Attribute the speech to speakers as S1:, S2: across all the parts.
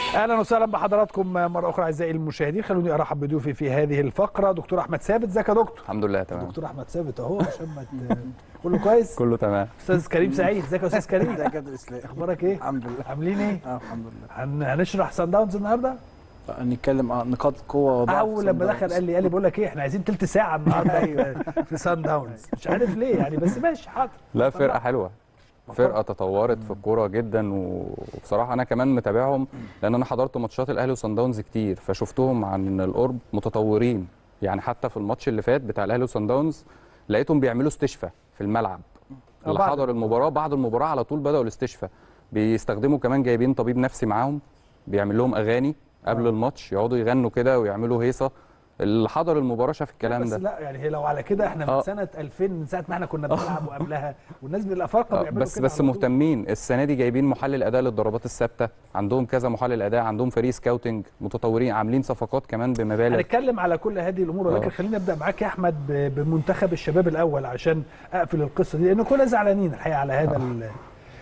S1: اهلا وسهلا بحضراتكم مره اخرى اعزائي المشاهدين خلوني ارحب بضيوفي في هذه الفقره دكتور احمد ثابت ازيك يا دكتور
S2: الحمد لله تمام
S1: دكتور احمد ثابت اهو عشان ما ت- كله كويس
S2: كله تمام
S1: استاذ كريم سعيد ازيك يا استاذ كريم
S3: ازيك يا كابتن اسلام
S1: اخبارك ايه
S3: الحمد لله
S1: عاملين ايه
S3: اه الحمد لله
S1: هن... هنشرح سان داونز النهارده
S3: نتكلم اه نقاط قوه وضعف
S1: اول لما دخل قال لي قال لي بقول لك ايه احنا عايزين تلت ساعه النهارده في- في سان داونز مش عارف ليه يعني بس ماشي حاضر
S2: لا فرقه حلوه فرقه تطورت في الكوره جدا وبصراحه انا كمان متابعهم لان انا حضرت ماتشات الاهلي وصن داونز كتير فشفتهم عن القرب متطورين يعني حتى في الماتش اللي فات بتاع الاهلي وصن داونز لقيتهم بيعملوا استشفاء في الملعب
S1: آه،
S2: اللي
S1: بعد
S2: حضر المباراه بعد المباراه على طول بداوا الاستشفاء بيستخدموا كمان جايبين طبيب نفسي معاهم بيعمل لهم اغاني قبل
S1: آه.
S2: الماتش يقعدوا يغنوا كده ويعملوا هيصه اللي حضر المباراه شاف الكلام
S1: بس
S2: ده
S1: لا يعني هي لو على كده احنا من
S2: آه.
S1: سنه 2000 من ساعه ما احنا كنا بنلعب وقبلها والناس من الافارقه
S2: آه،
S1: بيعملوا
S2: بس
S1: كده
S2: بس
S1: على طول.
S2: مهتمين السنه دي جايبين محلل اداء للضربات الثابته عندهم كذا محلل اداء عندهم فريق سكاوتنج متطورين عاملين صفقات كمان بمبالغ
S1: هنتكلم على كل هذه الامور ولكن
S2: آه.
S1: خليني ابدا معاك يا احمد ب- بمنتخب الشباب الاول عشان اقفل القصه دي لان كلنا زعلانين الحقيقه على هذا ال-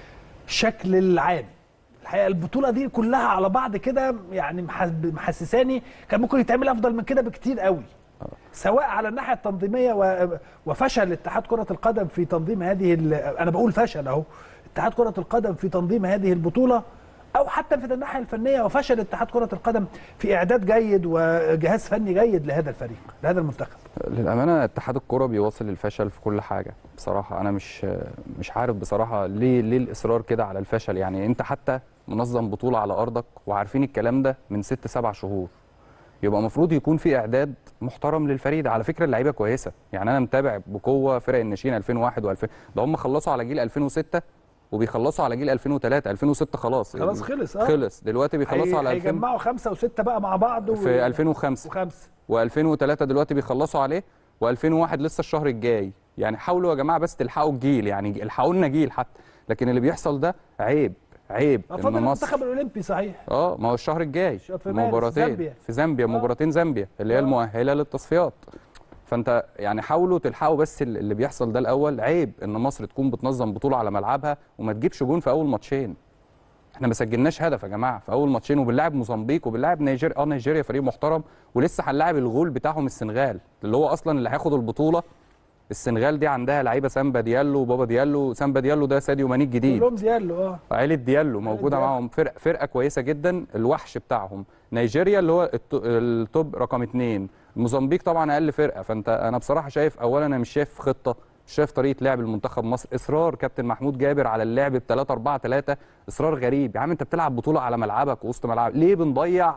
S1: الشكل العام الحقيقه البطوله دي كلها على بعض كده يعني محس- محسساني كان ممكن يتعمل افضل من كده بكتير قوي سواء على الناحيه التنظيميه و- وفشل اتحاد كره القدم في تنظيم هذه ال- انا بقول فشل اهو اتحاد كره القدم في تنظيم هذه البطوله او حتى في الناحيه الفنيه وفشل اتحاد كره القدم في اعداد جيد وجهاز فني جيد لهذا الفريق لهذا المنتخب
S2: للامانه اتحاد الكره بيواصل الفشل في كل حاجه بصراحه انا مش مش عارف بصراحه ليه ليه الاصرار كده على الفشل يعني انت حتى منظم بطوله على ارضك وعارفين الكلام ده من ست سبع شهور يبقى المفروض يكون في اعداد محترم للفريق ده على فكره اللعيبه كويسه يعني انا متابع بقوه فرق الناشئين 2001 و2000 ده هم خلصوا على جيل 2006 وبيخلصوا على جيل 2003 2006 خلص
S1: خلاص خلص اه
S2: خلص دلوقتي بيخلصوا على 2000
S1: هيجمعوا خمسه وسته بقى مع بعض و...
S2: في 2005
S1: وخمسه
S2: و2003 دلوقتي بيخلصوا عليه و2001 لسه الشهر الجاي يعني حاولوا يا جماعه بس تلحقوا الجيل يعني الحقوا لنا جيل حتى لكن اللي بيحصل ده عيب عيب
S1: آه، فاضل
S2: ان مصر
S1: المنتخب الاولمبي صحيح
S2: اه ما هو الشهر الجاي
S1: في مارس،
S2: مباراتين
S1: زامبيا.
S2: في زامبيا
S1: آه.
S2: مباراتين زامبيا اللي هي
S1: آه.
S2: المؤهله للتصفيات فانت يعني حاولوا تلحقوا بس ال- اللي بيحصل ده الاول عيب ان مصر تكون بتنظم بطوله على ملعبها وما تجيبش جون في اول ماتشين احنا ما سجلناش هدف يا جماعه في اول ماتشين وبنلاعب موزمبيق وبنلاعب نيجيريا اه نيجيريا فريق محترم ولسه هنلاعب الغول بتاعهم السنغال اللي هو اصلا اللي هياخد البطوله السنغال دي عندها لعيبه سامبا ديالو وبابا ديالو سامبا ديالو ده ساديو ماني الجديد
S1: كلهم ديالو اه
S2: عائله ديالو موجوده
S1: ديالو.
S2: معاهم فرق فرقه كويسه جدا الوحش بتاعهم نيجيريا اللي هو الت- التوب رقم اثنين موزمبيق طبعا اقل فرقه فانت انا بصراحه شايف اولا انا مش شايف خطه مش شايف طريقه لعب المنتخب مصر اصرار كابتن محمود جابر على اللعب ب 3 4 3 اصرار غريب يا عم انت بتلعب بطوله على ملعبك وسط ملعبك ليه بنضيع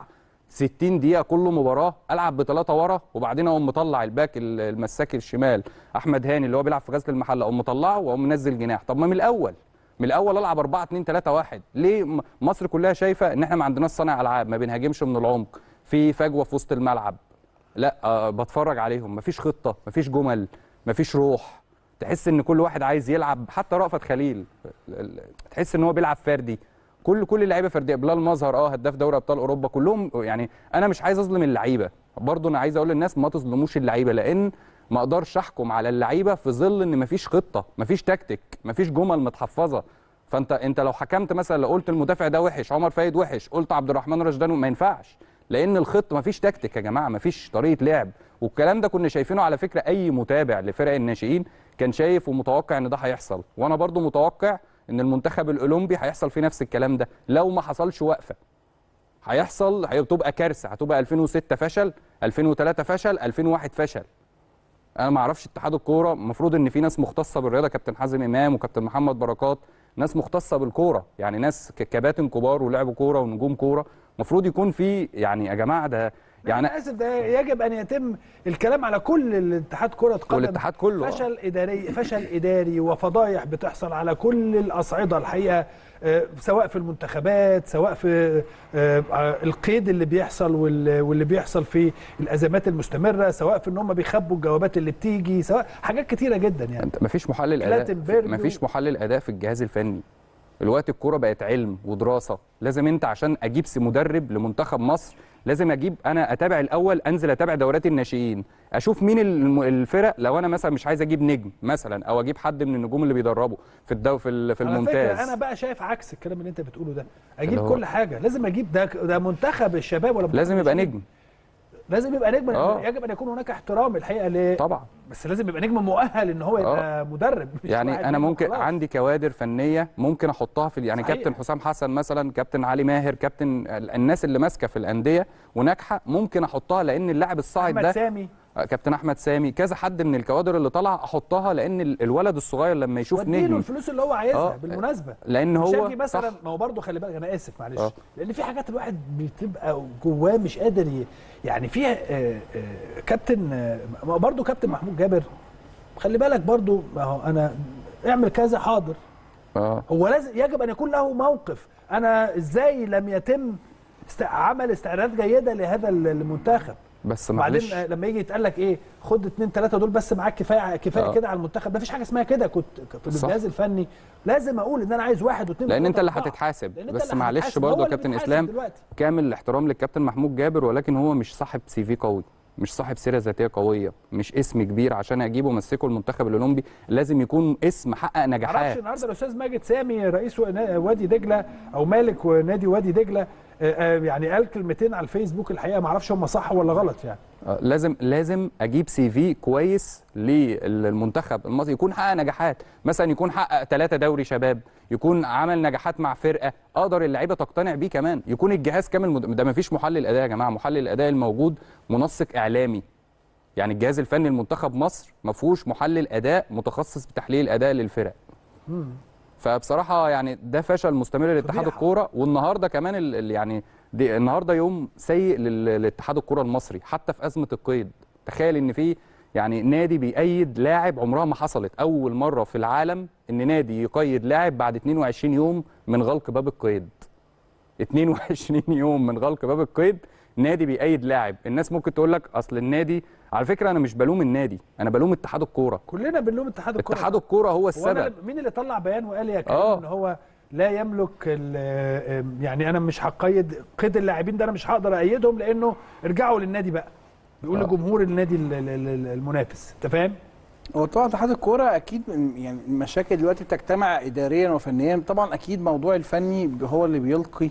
S2: 60 دقيقه كل مباراه العب بثلاثه ورا وبعدين اقوم مطلع الباك ال- المساك الشمال احمد هاني اللي هو بيلعب في غزل المحله اقوم مطلعه واقوم منزل جناح طب ما من الاول من الاول العب 4 2 3 1 ليه م- مصر كلها شايفه ان احنا ما عندناش صانع العاب ما بنهاجمش من العمق في فجوه في وسط الملعب لا أه بتفرج عليهم مفيش خطه مفيش جمل مفيش روح تحس ان كل واحد عايز يلعب حتى رأفت خليل ال- ال- تحس ان هو بيلعب فردي كل كل اللعيبه فرديه بلال مظهر اه هداف دوري ابطال اوروبا كلهم يعني انا مش عايز اظلم اللعيبه برضه انا عايز اقول للناس ما تظلموش اللعيبه لان ما اقدرش احكم على اللعيبه في ظل ان مفيش خطه مفيش تكتيك مفيش جمل متحفظه فانت انت لو حكمت مثلا لو قلت المدافع ده وحش عمر فايد وحش قلت عبد الرحمن رشدان ما ينفعش لان الخط مفيش تكتيك يا جماعه مفيش طريقه لعب والكلام ده كنا شايفينه على فكره اي متابع لفرق الناشئين كان شايف ومتوقع ان ده هيحصل وانا برضو متوقع ان المنتخب الاولمبي هيحصل فيه نفس الكلام ده لو ما حصلش وقفه هيحصل هتبقى كارثه هتبقى 2006 فشل 2003 فشل 2001 فشل انا ما اعرفش اتحاد الكوره المفروض ان في ناس مختصه بالرياضه كابتن حازم امام وكابتن محمد بركات ناس مختصه بالكوره يعني ناس ك- كباتن كبار ولعبوا كوره ونجوم كوره المفروض يكون في يعني يا جماعه ده
S1: يعني
S2: يعني
S1: انا اسف ده يجب ان يتم الكلام على كل الاتحاد كره قدم
S2: والاتحاد كله، آه.
S1: فشل اداري فشل اداري وفضايح بتحصل على كل الاصعده الحقيقه آه، سواء في المنتخبات سواء في آه، آه، القيد اللي بيحصل وال- واللي بيحصل في الازمات المستمره سواء في ان هم بيخبوا الجوابات اللي بتيجي سواء حاجات كتيره جدا يعني
S2: انت مفيش محلل اداء
S1: كلاتنبرج
S2: مفيش محلل اداء في الجهاز الفني الوقت الكوره بقت علم ودراسه لازم انت عشان اجيب س- مدرب لمنتخب مصر لازم اجيب انا اتابع الاول انزل اتابع دورات الناشئين اشوف مين الم- الفرق لو انا مثلا مش عايز اجيب نجم مثلا او اجيب حد من النجوم اللي بيدربوا في الدو في ال- في
S1: على
S2: الممتاز
S1: فكره انا بقى شايف عكس الكلام اللي انت بتقوله ده اجيب
S2: اللي هو-
S1: كل حاجه لازم اجيب ده ده منتخب الشباب ولا منتخب
S2: لازم يبقى
S1: الناشئين.
S2: نجم
S1: لازم يبقى نجم
S2: آه.
S1: يجب ان يكون هناك احترام الحقيقه ل...
S2: طبعا
S1: بس لازم يبقى نجم مؤهل ان هو يبقى مدرب مش واحد
S2: يعني انا
S1: نجم
S2: ممكن
S1: وخلاص.
S2: عندي كوادر فنيه ممكن احطها في يعني
S1: صحيح.
S2: كابتن حسام حسن مثلا كابتن علي ماهر كابتن ال- الناس اللي ماسكه في الانديه وناجحه ممكن احطها لان اللاعب الصاعد
S1: احمد
S2: ده
S1: سامي
S2: آه، كابتن احمد سامي كذا حد من الكوادر اللي طلع احطها لان ال- الولد الصغير لما يشوف
S1: وديله
S2: نجم
S1: الفلوس اللي هو عايزها
S2: آه.
S1: بالمناسبه
S2: لان
S1: مش
S2: هو
S1: هاجي مثلا
S2: صح
S1: ما هو برضه خلي بالك انا اسف معلش
S2: آه.
S1: لان في حاجات الواحد بتبقى جواه مش قادر ي... يعني في آه، آه، كابتن آه، ما هو برضه كابتن محمود جابر خلي بالك برضه ما هو انا اعمل كذا حاضر
S2: اه
S1: هو لازم يجب ان يكون له موقف انا ازاي لم يتم است... عمل استعدادات جيده لهذا المنتخب
S2: بس
S1: وبعدين
S2: معلش
S1: آه، لما يجي يتقال لك ايه خد اتنين ثلاثه دول بس معاك كفايه كفايه
S2: آه.
S1: كده على المنتخب مفيش حاجه اسمها كده كنت في
S2: صح.
S1: الجهاز الفني لازم اقول ان انا عايز واحد واثنين
S2: لان انت
S1: وثلاثة
S2: اللي
S1: وأربعة.
S2: هتتحاسب
S1: لأن أنت
S2: بس
S1: اللي
S2: معلش
S1: هتتحاسب.
S2: برضه
S1: هو
S2: يا
S1: اللي
S2: كابتن
S1: بيتحاسب
S2: اسلام
S1: دلوقتي.
S2: كامل الاحترام للكابتن محمود جابر ولكن هو مش صاحب سي في قوي مش صاحب سيره ذاتيه قويه مش اسم كبير عشان اجيبه وامسكه المنتخب الاولمبي لازم يكون اسم حقق
S1: معرفش
S2: نجاحات
S1: النهارده الاستاذ ماجد سامي رئيس نا- وادي دجله او مالك ونادي وادي دجله آه، آه، يعني قال كلمتين على الفيسبوك الحقيقه ما اعرفش هم صح ولا غلط يعني
S2: آه، لازم لازم اجيب سي في كويس للمنتخب المصري يكون حقق نجاحات مثلا يكون حقق ثلاثة دوري شباب يكون عمل نجاحات مع فرقه اقدر اللعيبه تقتنع بيه كمان يكون الجهاز كامل مد... ده ما فيش محلل اداء يا جماعه محلل الاداء الموجود منسق اعلامي يعني الجهاز الفني لمنتخب مصر ما فيهوش محلل اداء متخصص بتحليل الاداء للفرق فبصراحه يعني ده فشل مستمر لاتحاد
S1: فضيحة.
S2: الكوره والنهارده كمان ال- ال- يعني دي النهارده يوم سيء لل- لاتحاد الكوره المصري حتى في ازمه القيد تخيل ان في يعني نادي بيأيد لاعب عمرها ما حصلت اول مره في العالم ان نادي يقيد لاعب بعد 22 يوم من غلق باب القيد 22 يوم من غلق باب القيد نادي بيأيد لاعب الناس ممكن تقول لك اصل النادي على فكره انا مش بلوم النادي انا بلوم اتحاد الكوره
S1: كلنا بنلوم اتحاد الكره
S2: اتحاد الكوره هو
S1: هو أنا
S2: السبب
S1: اللي- مين اللي طلع بيان وقال يا كريم
S2: آه.
S1: ان هو لا يملك ال- يعني انا مش هقيد قيد اللاعبين ده انا مش هقدر ايدهم لانه ارجعوا للنادي بقى بيقول
S2: آه.
S1: لجمهور النادي ال- ال- ال- المنافس انت فاهم
S3: هو طبعا اتحاد الكوره اكيد من- يعني المشاكل دلوقتي بتجتمع اداريا وفنيا طبعا اكيد موضوع الفني هو اللي بيلقي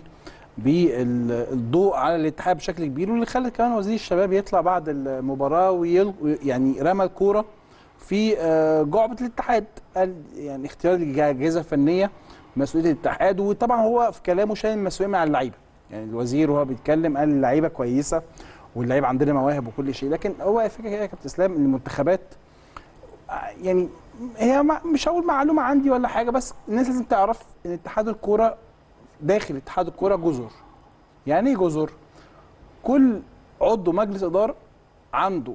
S3: بالضوء على الاتحاد بشكل كبير واللي خلى كمان وزير الشباب يطلع بعد المباراه ويل يعني رمى الكوره في آه، جعبه الاتحاد قال يعني اختيار الاجهزه الفنيه مسؤوليه الاتحاد وطبعا هو في كلامه شايل المسؤوليه مع اللعيبه يعني الوزير وهو بيتكلم قال اللعيبه كويسه واللعيبه عندنا مواهب وكل شيء لكن هو الفكره هي يا كابتن اسلام ان المنتخبات يعني هي مع- مش هقول معلومه عندي ولا حاجه بس الناس لازم تعرف ان اتحاد الكوره داخل اتحاد الكوره جزر يعني ايه جزر كل عضو مجلس اداره عنده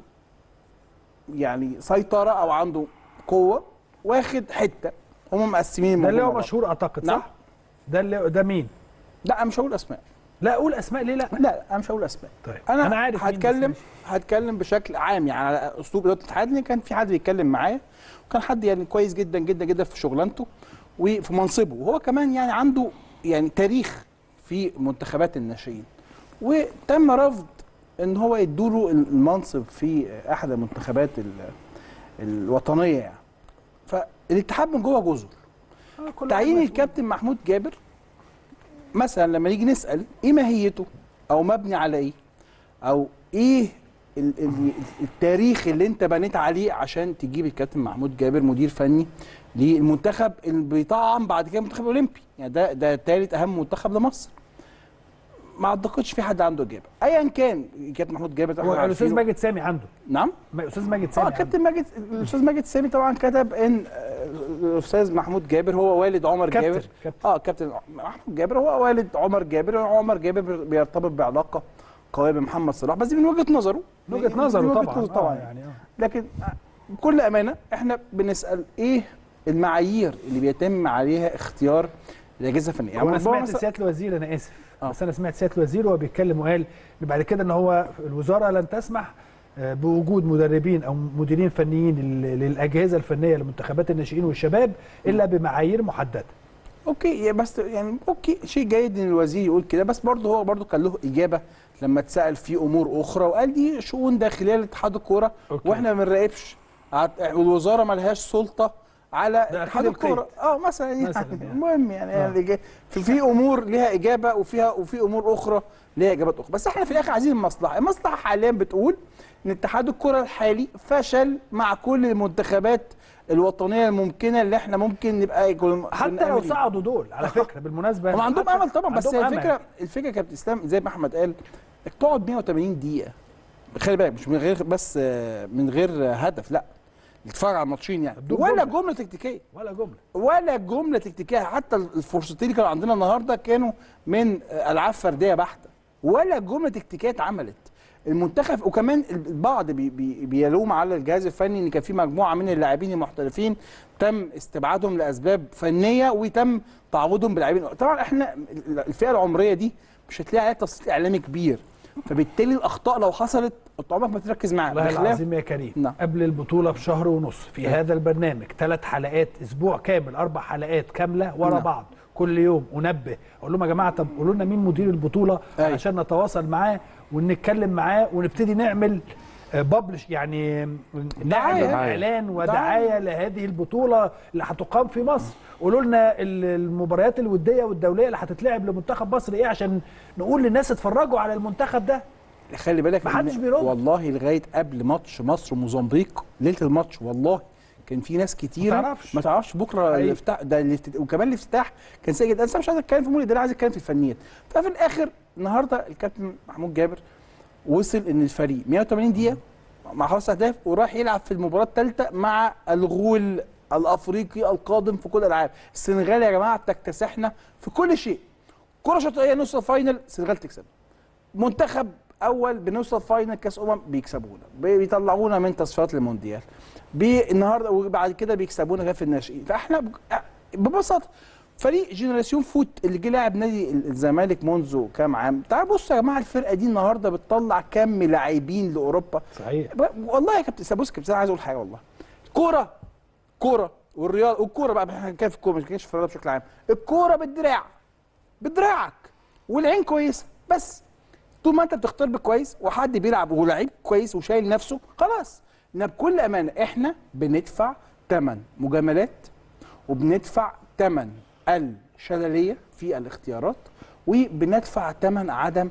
S3: يعني سيطره او عنده قوه واخد حته هم مقسمين
S1: ده اللي
S3: الموضوع
S1: هو
S3: مع بعض.
S1: مشهور اعتقد
S3: نعم.
S1: صح ده اللي ده مين
S3: لا انا مش هقول اسماء
S1: لا اقول اسماء ليه لا
S3: لا لا انا مش هقول اسماء
S1: طيب
S3: انا,
S1: انا عارف مين بس
S3: هتكلم
S1: ماشي.
S3: هتكلم بشكل عام يعني على اسلوب اداره الاتحاد لان كان في حد بيتكلم معايا وكان حد يعني كويس جدا جدا جدا في شغلانته وفي منصبه وهو كمان يعني عنده يعني تاريخ في منتخبات الناشئين وتم رفض ان هو يدوله المنصب في احد المنتخبات ال- الوطنيه يعني فالاتحاد من جوه جزر
S1: آه، كل
S3: تعيين
S1: واحد مسؤول.
S3: الكابتن محمود جابر مثلا لما نيجي نسال ايه ماهيته او مبني على ايه او ايه ال- ال- التاريخ اللي انت بنيت عليه عشان تجيب الكابتن محمود جابر مدير فني للمنتخب اللي بيطعم بعد كده المنتخب الاولمبي يعني ده ده ثالث اهم منتخب لمصر ما اعتقدش في حد عنده اجابه ايا كان الكابتن محمود جابر
S1: هو
S3: احنا
S1: الاستاذ
S3: عارفينه.
S1: ماجد سامي عنده
S3: نعم
S1: ما- استاذ ماجد
S3: اه
S1: سامي عنده.
S3: كابتن ماجد الاستاذ ماجد سامي طبعا كتب ان آه، الاستاذ محمود جابر هو والد عمر
S1: كابتن
S3: جابر
S1: كابتن
S3: اه كابتن محمود جابر هو والد عمر جابر عمر جابر بيرتبط بعلاقه قويه بمحمد صلاح بس دي من وجهه نظره
S1: من
S3: يعني
S1: وجهه نظره
S3: من وجهة
S1: طبعا
S3: نظره طبعا
S1: آه، يعني آه.
S3: لكن بكل امانه احنا بنسال ايه المعايير اللي بيتم عليها اختيار الاجهزه الفنيه
S1: يعني انا
S3: موضوع
S1: سمعت
S3: مثلا-
S1: سياده الوزير انا اسف
S3: آه.
S1: بس انا سمعت سياده الوزير وهو بيتكلم وقال ان بعد كده ان هو الوزاره لن تسمح آه، بوجود مدربين او مديرين فنيين لل- للاجهزه الفنيه لمنتخبات الناشئين والشباب الا بمعايير محدده
S3: اوكي بس يعني اوكي شيء جيد ان الوزير يقول كده بس برضه هو برضه كان له اجابه لما اتسال في امور اخرى وقال دي شؤون داخليه لاتحاد الكوره
S1: أوكي.
S3: واحنا ما بنراقبش عت- والوزاره ما لهاش سلطه على
S1: ده
S3: اتحاد
S1: أكيد
S3: الكوره اه مثلا يعني
S1: مثلاً يعني.
S3: المهم يعني,
S1: آه.
S3: يعني جا- في, في امور ليها اجابه وفيها وفي امور اخرى ليها اجابات اخرى بس احنا في الاخر عايزين المصلحه المصلحه حاليا بتقول ان اتحاد الكره الحالي فشل مع كل المنتخبات الوطنيه الممكنه اللي احنا ممكن نبقى يكون-
S1: حتى
S3: كنا
S1: لو
S3: نعمل إيه.
S1: صعدوا دول على فكره بالمناسبه
S3: هم عندهم
S1: حتى-
S3: امل طبعا بس
S1: عندهم
S3: هي
S1: أمل.
S3: الفكره الفكره كابتن اسلام زي ما احمد قال انك تقعد 180 دقيقه خلي بالك مش من غير بس آه، من غير هدف لا تتفرج على الماتشين يعني
S1: بدون
S3: ولا
S1: جملة.
S3: جمله تكتيكيه
S1: ولا جمله
S3: ولا جمله تكتيكيه حتى الفرصتين اللي كانوا عندنا النهارده كانوا من العاب فرديه بحته ولا جمله تكتيكيه اتعملت المنتخب وكمان البعض بي بي بيلوم على الجهاز الفني ان كان في مجموعه من اللاعبين المحترفين تم استبعادهم لاسباب فنيه وتم تعويضهم بلاعبين طبعا احنا الفئه العمريه دي مش هتلاقي عليها تفصيل اعلامي كبير فبالتالي الاخطاء لو حصلت انت عمرك ما تركز معاها
S1: والله
S3: بخلاف
S1: العظيم يا كريم
S3: نعم.
S1: قبل البطوله بشهر ونص في
S3: نعم.
S1: هذا البرنامج ثلاث حلقات اسبوع كامل اربع حلقات كامله ورا
S3: نعم.
S1: بعض كل يوم انبه اقول لهم يا جماعه طب قولوا لنا مين مدير البطوله
S3: أيوة.
S1: عشان نتواصل معاه ونتكلم معاه ونبتدي نعمل ببلش يعني نعمل
S3: دعاية.
S1: اعلان ودعايه لهذه البطوله اللي هتقام في مصر قولوا لنا ال- المباريات الوديه والدوليه اللي هتتلعب لمنتخب مصر ايه عشان نقول للناس اتفرجوا على المنتخب ده
S3: خلي بالك
S1: محدش
S3: إن
S1: بيرد.
S3: والله لغايه قبل ماتش مصر وموزمبيق ليله الماتش والله كان في ناس كتيره
S1: ما تعرفش.
S3: ما تعرفش بكره
S1: أيوة.
S3: الافتتاح ده الافتتاح وكمان الافتتاح كان سيء جدا انا مش عايز اتكلم في مولد انا عايز اتكلم في الفنيات ففي الاخر النهارده الكابتن محمود جابر وصل ان الفريق 180 دقيقه مع خمس اهداف وراح يلعب في المباراه الثالثه مع الغول الافريقي القادم في كل الالعاب السنغال يا جماعه تكتسحنا في كل شيء كره شاطئيه نص الفاينل السنغال تكسب منتخب اول بنوصل فاينل كاس امم بيكسبونا بي- بيطلعونا من تصفيات المونديال بي النهارده وبعد كده بيكسبونا كده في الناشئين فاحنا ب- ببساطه فريق جنراسيون فوت اللي جه لاعب نادي ال- الزمالك منذ كام عام تعال بصوا يا جماعه الفرقه دي النهارده بتطلع كم لاعبين لاوروبا
S1: صحيح
S3: ب- والله يا كابتن بص كابتن أنا عايز اقول حاجه والله كوره كوره والرياضه والكوره بقى احنا كان في الكوره مش كانش في الرياضه بشكل عام الكوره بالدراع بدراعك والعين كويسه بس طول ما انت بتختار كويس وحد بيلعب ولعيب كويس وشايل نفسه خلاص انما بكل امانه احنا بندفع ثمن مجاملات وبندفع ثمن الشلاليه في الاختيارات وبندفع ثمن عدم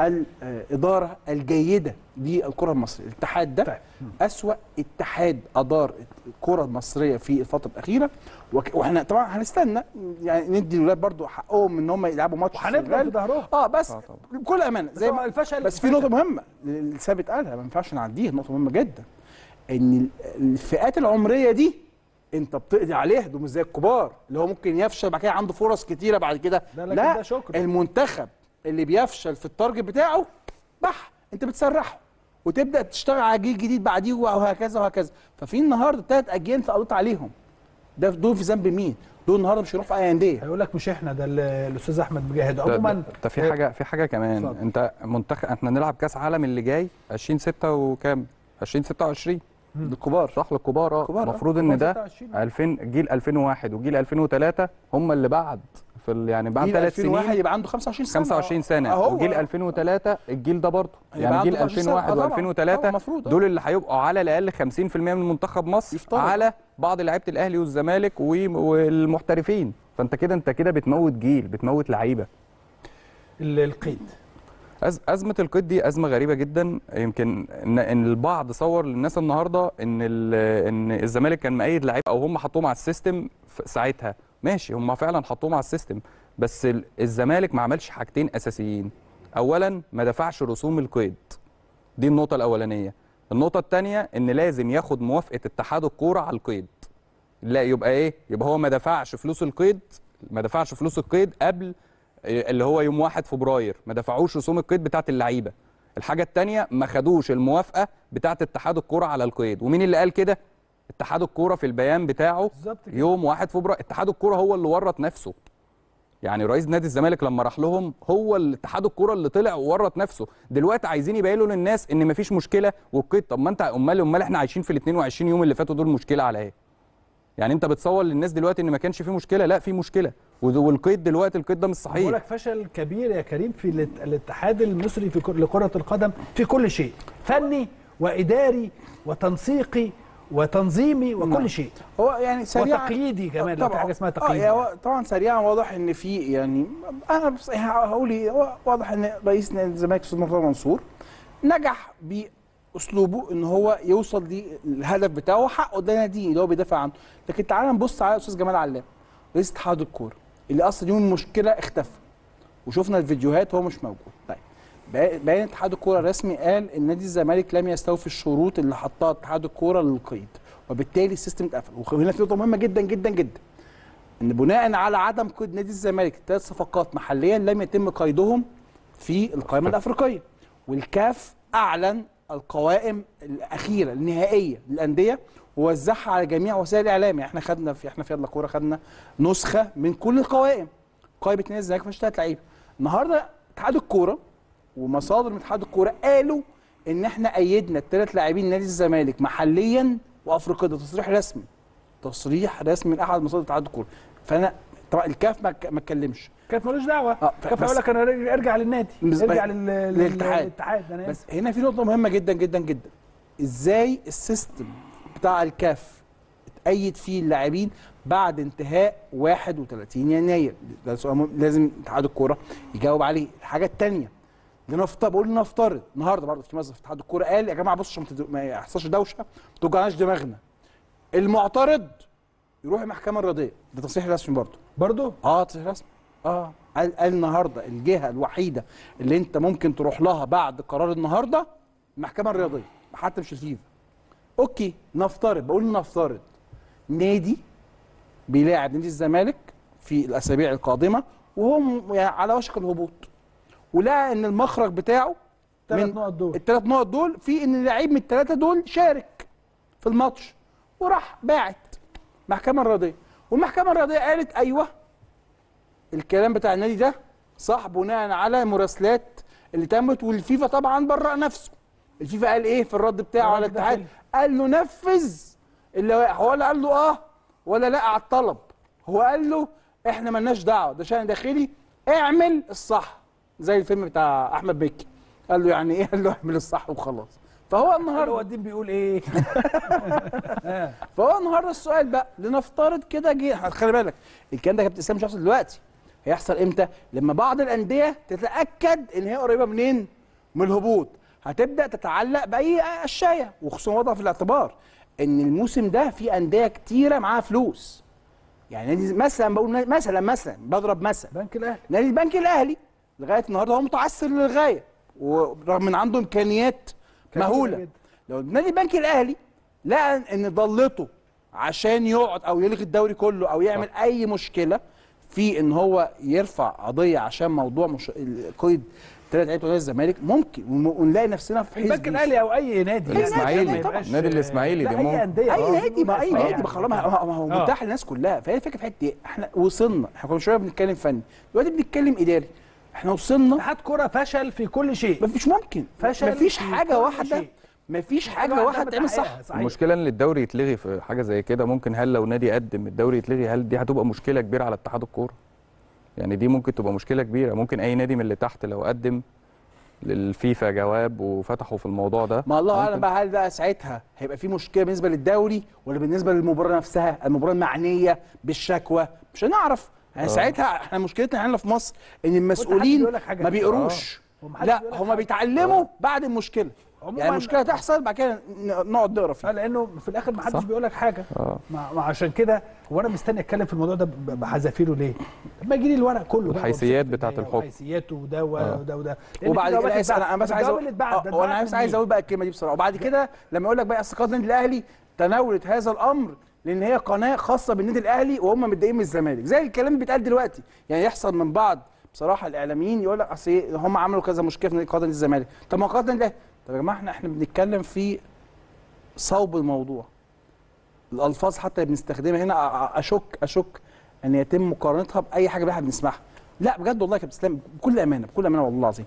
S3: الاداره الجيده للكره المصريه الاتحاد ده
S1: طيب.
S3: اسوا اتحاد ادار الكره المصريه في الفتره الاخيره وك- واحنا طبعا هنستنى يعني ندي الولاد برضو حقهم ان هم يلعبوا ماتش
S1: وهنفضل
S3: السنغال.
S1: في ظهرهم.
S3: اه بس
S2: آه طبعا.
S3: بكل امانه زي
S1: هو
S3: ما
S1: الفشل
S3: بس في
S1: فشل.
S3: نقطه مهمه اللي ثابت قالها ما ينفعش نعديها نقطه مهمه جدا ان ال- الفئات العمريه دي انت بتقضي عليها دول مش زي الكبار اللي هو ممكن يفشل بعد كده عنده فرص كتيره بعد كده
S1: ده لكن
S3: لا
S1: ده شكر.
S3: المنتخب اللي بيفشل في التارجت بتاعه بح انت بتسرحه وتبدا تشتغل على جيل جديد بعديه وهكذا وهكذا ففي النهارده ثلاث اجيال انت قضيت عليهم ده دول في ذنب مين؟ دول النهارده مش هيروحوا في اي انديه
S1: هيقول لك مش احنا ده ال- الاستاذ احمد مجاهد
S2: ده-
S1: عموما
S2: ده, ده في حاجه في حاجه كمان
S1: اتفضل.
S2: انت منتخب احنا نلعب كاس عالم اللي جاي 2006 وكام 2026
S3: الكبار
S2: صح للكبار اه
S3: الكبار، آه.
S2: المفروض
S1: كبار
S2: ان ده
S1: 26.
S2: 2000 جيل 2001 وجيل 2003 هم اللي بعد في ال- يعني بعد
S3: جيل
S2: ثلاث
S3: 2001
S2: سنين
S3: يبقى عنده 25 سنه
S2: 25 سنه
S3: أهو.
S2: وجيل 2003 الجيل ده برضه
S3: هيبقى
S2: يعني
S3: عنده
S2: جيل
S3: 25 سنة.
S2: 2001
S3: آه طبعاً.
S2: و2003
S3: آه، المفروض، آه.
S2: دول اللي هيبقوا على الاقل 50% من منتخب مصر
S3: يفترض.
S2: على بعض لعيبه الاهلي والزمالك و- والمحترفين فانت كده انت كده بتموت جيل بتموت لعيبه
S1: ال- القيد
S2: أز أزمة القيد دي أزمة غريبة جدا يمكن إن, إن البعض صور للناس النهاردة إن ال- إن الزمالك كان مأيد لعيبة أو هم حطوهم على السيستم في ساعتها ماشي هم فعلا حطوهم على السيستم بس ال- الزمالك ما عملش حاجتين أساسيين أولا ما دفعش رسوم القيد دي النقطة الأولانية النقطة الثانية إن لازم ياخد موافقة اتحاد الكورة على القيد لا يبقى إيه يبقى هو ما دفعش فلوس القيد ما دفعش فلوس القيد قبل اللي هو يوم 1 فبراير ما دفعوش رسوم القيد بتاعت اللعيبه الحاجه الثانيه ما خدوش الموافقه بتاعت اتحاد الكوره على القيد ومين اللي قال كده اتحاد الكوره في البيان بتاعه
S1: بالظبط كده.
S2: يوم 1 فبراير اتحاد الكوره هو اللي ورط نفسه يعني رئيس نادي الزمالك لما راح لهم هو ال- اتحاد الكوره اللي طلع وورط نفسه دلوقتي عايزين يبينوا للناس ان مفيش مشكله والقيد طب ما انت امال امال احنا عايشين في ال 22 يوم اللي فاتوا دول مشكله على ايه يعني انت بتصور للناس دلوقتي ان ما كانش في مشكله لا في مشكله وده- والقيد دلوقتي القيد ده مش
S1: بقول
S2: صحيح
S1: لك فشل كبير يا كريم في الات- الاتحاد المصري في كر- لكرة القدم في كل شيء فني وإداري وتنسيقي وتنظيمي
S3: نعم.
S1: وكل شيء
S3: هو يعني سريعا
S1: وتقييدي كمان لو في
S3: طبعاً.
S1: حاجة اسمها
S3: اه
S1: تقييد
S3: يعني هو طبعا سريعا واضح ان في يعني انا بص- هقول ايه هو واضح ان رئيس نادي الزمالك استاذ مرتضى منصور نجح باسلوبه ان هو يوصل للهدف بتاعه حقه ده ناديه اللي هو بيدافع عنه لكن تعال نبص على الاستاذ جمال علام رئيس اتحاد الكوره اللي اصلا يوم المشكله اختفى وشفنا الفيديوهات وهو مش موجود طيب بي- بيان اتحاد الكوره الرسمي قال ان نادي الزمالك لم يستوفي الشروط اللي حطها اتحاد الكوره للقيد وبالتالي السيستم اتقفل وهنا في نقطه مهمه جدا جدا جدا ان بناء على عدم قيد نادي الزمالك ثلاث صفقات محليا لم يتم قيدهم في القائمه الافريقيه والكاف اعلن القوائم الاخيره النهائيه للانديه ووزعها على جميع وسائل الاعلام يعني احنا خدنا في احنا في يلا كوره خدنا نسخه من كل القوائم قائمه نادي الزمالك فيهاش ثلاث لعيبه النهارده اتحاد الكوره ومصادر من اتحاد الكوره قالوا ان احنا ايدنا الثلاث لاعبين نادي الزمالك محليا وافريقيا ده تصريح رسمي تصريح رسمي من احد مصادر اتحاد الكوره فانا طبعا الكاف ما ما اتكلمش
S1: كاف ملوش دعوه
S3: آه،
S1: كاف
S3: بس-
S1: هيقول لك انا ارجع- ارجع للنادي
S3: بس-
S1: ارجع لل- لل-
S3: للاتحاد.
S1: للاتحاد انا
S3: بس
S1: اسف
S3: هنا في نقطه مهمه جدا جدا جدا ازاي السيستم بتاع الكاف اتأيد فيه اللاعبين بعد انتهاء 31 يناير ده سؤال مهم لازم اتحاد الكوره يجاوب عليه الحاجه الثانيه لنفترض بقول لنفترض النهارده برضه في موظف في اتحاد الكوره قال يا جماعه بصوا عشان ما تد- ما يحصلش دوشه ما توجعناش دماغنا المعترض يروح المحكمه الرياضيه ده تصريح رسمي برضه
S1: برضه
S3: اه تصريح رسمي اه قال قال النهارده الجهه الوحيده اللي انت ممكن تروح لها بعد قرار النهارده المحكمه الرياضيه حتى مش الفيفا اوكي نفترض بقول نفترض نادي بيلاعب نادي الزمالك في الاسابيع القادمه وهو م- يعني على وشك الهبوط ولقى ان المخرج بتاعه
S1: ثلاث
S3: من
S1: نقط دول
S3: الثلاث نقط دول في ان لعيب من الثلاثه دول شارك في الماتش وراح باعت المحكمه الرياضيه والمحكمه الرياضيه قالت ايوه الكلام بتاع النادي ده صح بناء على مراسلات اللي تمت والفيفا طبعا برأ نفسه الفيفا قال ايه في الرد بتاعه على
S1: الرد ده
S3: الاتحاد قال له نفذ اللوائح هو لا قال له اه ولا لا على الطلب هو قال له احنا ملناش دعوه ده شأن داخلي اعمل الصح زي الفيلم بتاع احمد مكي قال له يعني ايه قال له اعمل الصح وخلاص فهو
S1: هو
S3: النهارده
S1: الدين بيقول ايه آه.
S3: فهو النهارده السؤال بقى لنفترض كده جه خلي بالك الكلام ده يا كابتن اسلام مش هيحصل دلوقتي هيحصل امتى؟ لما بعض الانديه تتاكد ان هي قريبه منين؟ من الهبوط هتبدا تتعلق باي اشياء وخصوصا وضع في الاعتبار ان الموسم ده في انديه كتيره معاها فلوس يعني نادي مثلا بقول مثلا مثلا بضرب مثلا
S1: بنك الاهلي
S3: نادي البنك الاهلي لغايه النهارده هو متعثر للغايه ورغم ان عنده امكانيات
S1: كبيرة
S3: مهوله
S1: جدا.
S3: لو نادي البنك الاهلي لقى ان ضلته عشان يقعد او يلغي الدوري كله او يعمل اي مشكله في ان هو يرفع قضيه عشان موضوع مش... قيد ثلاث لعيبه نادي الزمالك ممكن ون- ونلاقي نفسنا في حزب
S1: البنك الاهلي او اي نادي يعني
S2: الإسماعيلي.
S1: ما يبقاش-
S2: النادي الإسماعيلي
S1: لا
S2: دي
S1: اي
S2: ممكن.
S1: انديه
S3: اي
S1: آه.
S3: نادي ما اي
S1: يعني
S3: نادي ما خلاص ما هو- ما هو
S1: آه.
S3: متاح للناس كلها فهي الفكره في حته ايه احنا وصلنا احنا كنا شويه بنتكلم فني دلوقتي بنتكلم اداري احنا وصلنا
S1: اتحاد كره فشل في كل شيء
S3: مفيش ممكن
S1: فشل
S3: مفيش
S1: في
S3: حاجه
S1: كل
S3: واحده
S1: شيء.
S3: مفيش حاجه واحده تعمل صح
S1: بتحققها، صحيح.
S2: المشكله ان الدوري يتلغي في حاجه زي كده ممكن هل لو نادي قدم الدوري يتلغي هل دي هتبقى مشكله كبيره على اتحاد الكوره يعني دي ممكن تبقى مشكله كبيره ممكن اي نادي من اللي تحت لو قدم للفيفا جواب وفتحوا في الموضوع ده
S3: ما الله اعلم
S2: ممكن-
S3: بقى هل بقى ساعتها هيبقى في مشكله بالنسبه للدوري ولا بالنسبه للمباراه نفسها المباراه المعنيه بالشكوى مش هنعرف يعني
S2: آه.
S3: ساعتها احنا مشكلتنا هنا في مصر ان
S1: وأنت
S3: المسؤولين
S1: بيقول لك حاجة
S3: ما
S1: كده.
S3: بيقروش
S1: ومحدش
S3: لا
S1: بيقول لك
S3: هما
S1: حاجة.
S3: بيتعلموا بعد المشكله
S1: عموماً-
S3: يعني المشكله تحصل بعد كده ن- نقعد نقرا
S1: آه،
S3: فيها
S1: لانه في الاخر ما حدش
S2: صح.
S1: بيقول لك حاجه
S2: اه
S1: ما ما عشان كده وانا مستني اتكلم في الموضوع ده ب- بحذافيره ليه؟ لما يجي لي الورق كله بقى
S2: الحيثيات
S1: وبصفة
S2: بتاعة
S1: البداية
S2: الحكم.
S1: وحيثياته وده و-
S2: آه.
S1: وده وده لأن
S3: وبعد
S1: في
S3: كده
S1: جوابات
S3: عايز انا
S1: اتبعت.
S3: انا بس عايز
S1: الجواب
S3: اقول
S1: اللي اتبعت ده
S3: آه، وانا
S1: اتبعت
S3: بس عايز
S1: منين؟
S3: اقول بقى الكلمه دي بصراحه وبعد كده لما يقول لك بقى اصل قناه النادي الاهلي تناولت هذا الامر لان هي قناه خاصه بالنادي الاهلي وهم متضايقين من الزمالك زي الكلام اللي بيتقال دلوقتي يعني يحصل من بعض بصراحه الاعلاميين يقول لك اصل إيه، هم عملوا كذا مشكله في نادي قناه الزمالك طب ما قناه النادي الأهلي. طب يا جماعه احنا احنا بنتكلم في صوب الموضوع الالفاظ حتى اللي بنستخدمها هنا أ- أ- اشك اشك ان يتم مقارنتها باي حاجه احنا بنسمعها لا بجد والله يا كابتن اسلام بكل امانه بكل امانه والله العظيم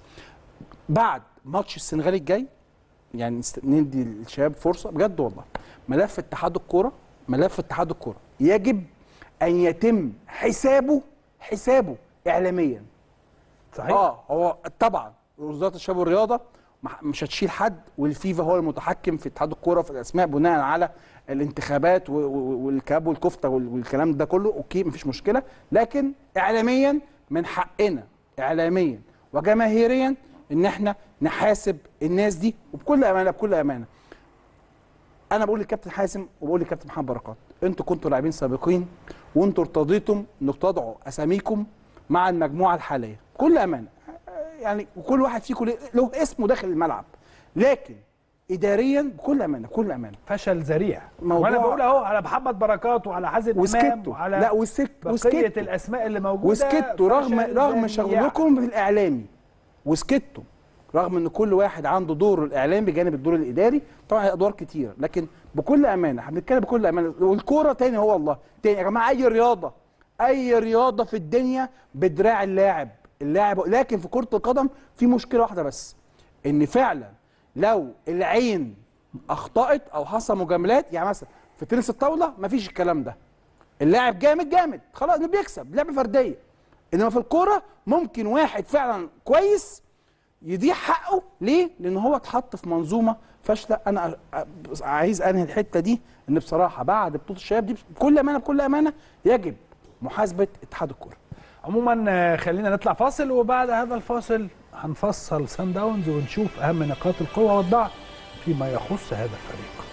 S3: بعد ماتش السنغال الجاي يعني نست- ندي الشباب فرصه بجد والله ملف اتحاد الكوره ملف اتحاد الكوره يجب ان يتم حسابه حسابه اعلاميا
S1: صحيح
S3: اه هو طبعا وزاره الشباب والرياضه مح- مش هتشيل حد والفيفا هو المتحكم في اتحاد الكوره في الاسماء بناء على الانتخابات و- و- والكاب والكفته وال- والكلام ده كله اوكي مفيش مشكله لكن اعلاميا من حقنا اعلاميا وجماهيريا ان احنا نحاسب الناس دي وبكل امانه بكل امانه انا بقول للكابتن حازم وبقول للكابتن محمد بركات انتوا كنتوا لاعبين سابقين وانتوا ارتضيتم انك تضعوا اساميكم مع المجموعه الحاليه بكل امانه يعني وكل واحد فيكم له- له اسمه داخل الملعب لكن اداريا بكل امانه بكل امانه
S1: فشل ذريع
S3: موضوع-
S1: وانا بقول اهو على محمد بركات وعلى حازم امام
S3: وسكتوا
S1: وعلى
S3: لا وسك
S1: بقيه
S3: وسكتوا
S1: الاسماء اللي موجوده
S3: وسكتوا رغم
S1: فشل
S3: رغم
S1: ذريع.
S3: شغلكم في الاعلامي وسكتوا رغم ان كل واحد عنده دور الاعلامي بجانب الدور الاداري طبعا هي ادوار كتير لكن بكل امانه احنا بنتكلم بكل امانه والكوره تاني هو والله تاني يا جماعه اي رياضه اي رياضه في الدنيا بدراع اللاعب اللاعب لكن في كره القدم في مشكله واحده بس ان فعلا لو العين اخطات او حصل مجاملات يعني مثلا في تنس الطاوله مفيش الكلام ده اللاعب جامد جامد خلاص انه بيكسب لعبه فرديه انما في الكوره ممكن واحد فعلا كويس يضيع حقه ليه؟ لان هو اتحط في منظومه فاشله انا أ- أ- عايز انهي الحته دي ان بصراحه بعد بطوله الشباب دي بكل امانه بكل امانه يجب محاسبه اتحاد الكوره
S1: عموما آه، خلينا نطلع فاصل وبعد هذا الفاصل هنفصل سان داونز ونشوف اهم نقاط القوه والضعف فيما يخص هذا الفريق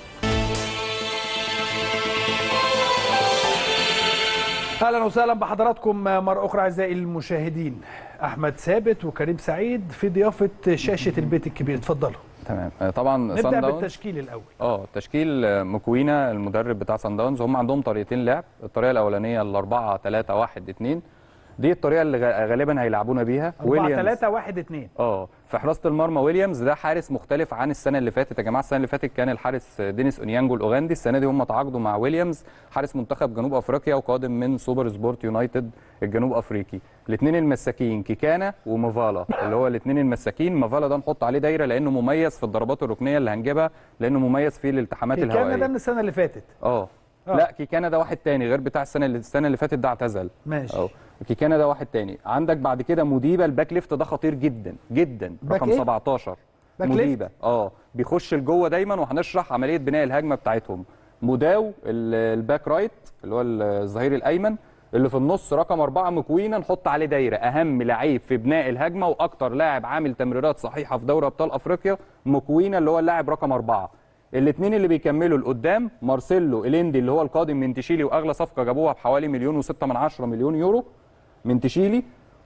S1: اهلا وسهلا بحضراتكم مره اخرى اعزائي المشاهدين احمد ثابت وكريم سعيد في ضيافه شاشه البيت الكبير اتفضلوا
S2: تمام آه، طبعا
S1: نبدا
S2: صن داونز
S1: بالتشكيل الاول
S2: اه تشكيل آه، مكوينه المدرب بتاع سان داونز هم عندهم طريقتين لعب الطريقه الاولانيه ال 4 3 1 2 دي الطريقه اللي غ- غالبا هيلعبونا بيها
S1: 4 3 1 2
S2: اه في حراسه المرمى ويليامز ده حارس مختلف عن السنه اللي فاتت يا جماعه السنه اللي فاتت كان الحارس دينيس اونيانجو الاوغندي السنه دي هم تعاقدوا مع ويليامز حارس منتخب جنوب افريقيا وقادم من سوبر سبورت يونايتد الجنوب افريقي الاثنين المساكين كيكانا ومافالا اللي هو الاثنين المساكين مافالا ده نحط عليه دايره لانه مميز في الضربات الركنيه اللي هنجيبها لانه مميز في الالتحامات
S1: كان
S2: الهوائيه
S1: ده من السنه اللي فاتت
S2: اه
S1: آه.
S2: لا كيكانا ده واحد تاني غير بتاع السنه اللي السنه اللي فاتت ده اعتزل
S1: ماشي
S2: اه كيكانا ده واحد تاني عندك بعد كده موديبا الباك ليفت ده خطير جدا جدا
S1: باك
S2: رقم
S1: إيه؟
S2: 17
S1: باك
S2: موديبا اه بيخش لجوه دايما وهنشرح عمليه بناء الهجمه بتاعتهم موداو ال- الباك رايت اللي هو الظهير الايمن اللي في النص رقم أربعة مكوينة نحط عليه دايرة أهم لعيب في بناء الهجمة وأكتر لاعب عامل تمريرات صحيحة في دوري أبطال أفريقيا مكوينة اللي هو اللاعب رقم أربعة الاثنين اللي بيكملوا لقدام مارسيلو إليندي اللي هو القادم من تشيلي وأغلى صفقة جابوها بحوالي مليون وستة من عشرة مليون يورو من تشيلي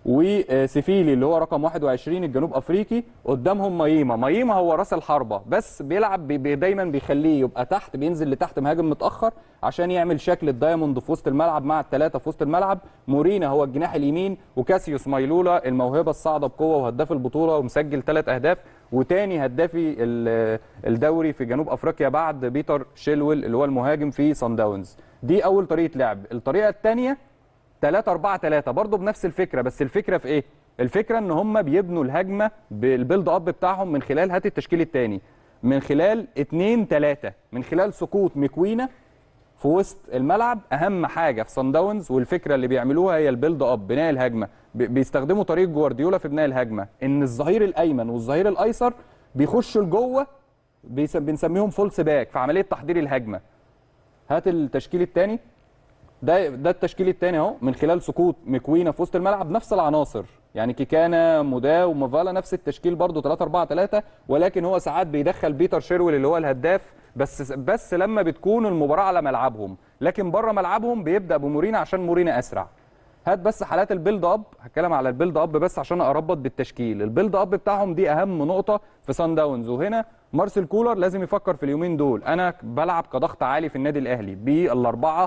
S2: وسيفيلي اللي هو رقم 21 الجنوب افريقي قدامهم مايما مايما هو راس الحربه بس بيلعب بي بي دايما بيخليه يبقى تحت بينزل لتحت مهاجم متاخر عشان يعمل شكل الدايموند في وسط الملعب مع الثلاثه في وسط الملعب مورينا هو الجناح اليمين وكاسيوس مايلولا الموهبه الصاعده بقوه وهداف البطوله ومسجل ثلاث اهداف وتاني هدافي ال- الدوري في جنوب افريقيا بعد بيتر شيلويل اللي هو المهاجم في سان داونز دي اول طريقه لعب الطريقه الثانيه 3 4 3 برضه بنفس الفكره بس الفكره في ايه الفكره ان هم بيبنوا الهجمه بالبيلد اب بتاعهم من خلال هات التشكيل الثاني من خلال 2 3 من خلال سقوط مكوينه في وسط الملعب اهم حاجه في صن داونز والفكره اللي بيعملوها هي البيلد اب بناء الهجمه بي- بيستخدموا طريقه جوارديولا في بناء الهجمه ان الظهير الايمن والظهير الايسر بيخشوا لجوه بيس- بنسميهم فولس باك في عمليه تحضير الهجمه هات التشكيل الثاني ده ده التشكيل الثاني اهو من خلال سقوط مكوينه في وسط الملعب نفس العناصر يعني كيكانا مودا ومافالا نفس التشكيل برضه 3 4 3 ولكن هو ساعات بيدخل بيتر شيرويل اللي هو الهداف بس بس لما بتكون المباراه على ملعبهم لكن بره ملعبهم بيبدا بمورينا عشان مورينا اسرع هات بس حالات البيلد اب هتكلم على البيلد اب بس عشان اربط بالتشكيل البيلد اب بتاعهم دي اهم نقطه في سان داونز وهنا مارسيل كولر لازم يفكر في اليومين دول انا بلعب كضغط عالي في النادي الاهلي بالاربعه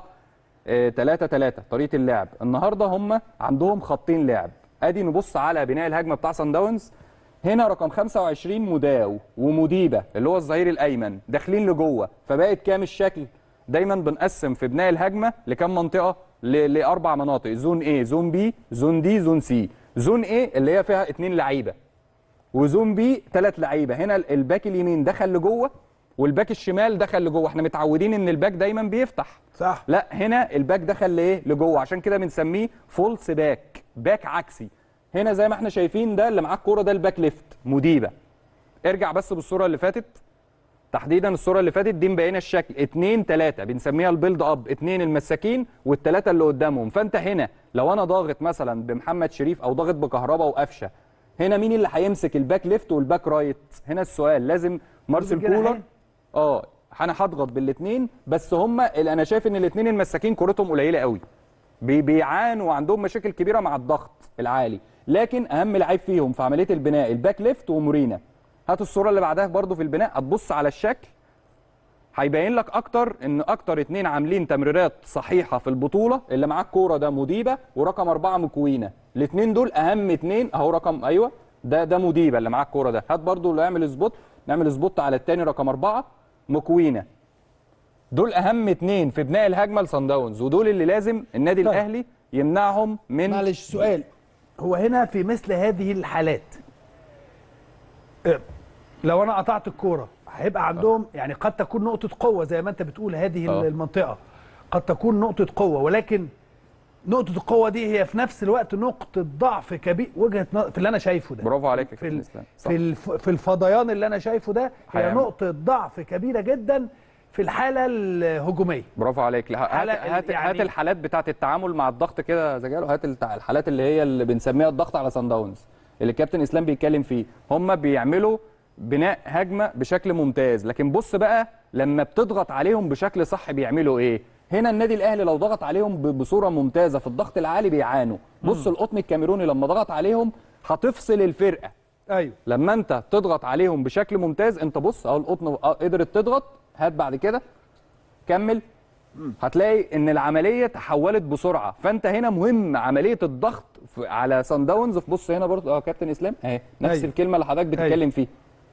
S2: 3 3 طريقه اللعب النهارده هم عندهم خطين لعب ادي نبص على بناء الهجمه بتاع سان داونز هنا رقم 25 موداو وموديبا اللي هو الظهير الايمن داخلين لجوه فبقت كام الشكل دايما بنقسم في بناء الهجمه لكام منطقه ل- لاربع مناطق زون A زون B زون D زون C زون A اللي هي فيها اتنين لعيبه وزون بي ثلاث لعيبه هنا الباك اليمين دخل لجوه والباك الشمال دخل لجوه احنا متعودين ان الباك دايما بيفتح
S1: صح
S2: لا هنا الباك دخل لايه لجوه عشان كده بنسميه فولس باك باك عكسي هنا زي ما احنا شايفين ده اللي معاه الكوره ده الباك ليفت مديبه ارجع بس بالصوره اللي فاتت تحديدا الصوره اللي فاتت دي مبينه الشكل اتنين تلاته بنسميها البيلد اب اتنين المساكين والتلاته اللي قدامهم فانت هنا لو انا ضاغط مثلا بمحمد شريف او ضاغط بكهربا وقفشه هنا مين اللي هيمسك الباك ليفت والباك رايت هنا السؤال لازم مارسيل
S1: الجناحين.
S2: كولر اه انا هضغط بالاثنين بس هم انا شايف ان الاثنين المساكين كورتهم قليله قوي بي- بيعانوا وعندهم مشاكل كبيره مع الضغط العالي لكن اهم لعيب فيهم في عمليه البناء الباك ليفت ومورينا هات الصوره اللي بعدها برضو في البناء هتبص على الشكل هيبين لك اكتر ان اكتر اتنين عاملين تمريرات صحيحه في البطوله اللي معاه الكوره ده مديبه ورقم اربعه مكوينه الاثنين دول اهم اتنين اهو رقم ايوه ده ده مديبه اللي معاه الكوره ده هات برضو اللي يعمل سبوت نعمل سبوت على الثاني رقم اربعه مكوينه دول اهم اتنين في بناء الهجمه لصن داونز ودول اللي لازم النادي
S1: طيب.
S2: الاهلي يمنعهم من
S1: معلش سؤال هو هنا في مثل هذه الحالات أه، لو انا قطعت الكوره هيبقى عندهم يعني قد تكون نقطه قوه زي ما انت بتقول هذه
S2: آه.
S1: المنطقه قد تكون نقطه قوه ولكن نقطه القوه دي هي في نفس الوقت نقطه ضعف كبير وجهه نظر في اللي انا شايفه ده
S2: برافو عليك يا
S1: في
S2: كابتن
S1: ال-
S2: اسلام صح.
S1: في الف في الفضيان اللي انا شايفه ده هي
S2: هيعمل.
S1: نقطه ضعف كبيره جدا في الحاله الهجوميه
S2: برافو عليك لا، هات
S1: حالة
S2: هات,
S1: ال- يعني-
S2: هات الحالات بتاعه التعامل مع الضغط كده يا زجاله هات التع- الحالات اللي هي اللي بنسميها الضغط على سان داونز اللي الكابتن اسلام بيتكلم فيه هم بيعملوا بناء هجمه بشكل ممتاز لكن بص بقى لما بتضغط عليهم بشكل صح بيعملوا ايه هنا النادي الاهلي لو ضغط عليهم ب- بصوره ممتازه في الضغط العالي بيعانوا بص القطن الكاميروني لما ضغط عليهم هتفصل الفرقه
S1: ايوه
S2: لما انت تضغط عليهم بشكل ممتاز انت بص اهو القطن اه قدرت تضغط هات بعد كده كمل هتلاقي ان العمليه تحولت بسرعه فانت هنا مهم عمليه الضغط في- على سان داونز في بص هنا برضه اه كابتن اسلام اهي نفس
S1: أيوة.
S2: الكلمه اللي حضرتك بتتكلم فيها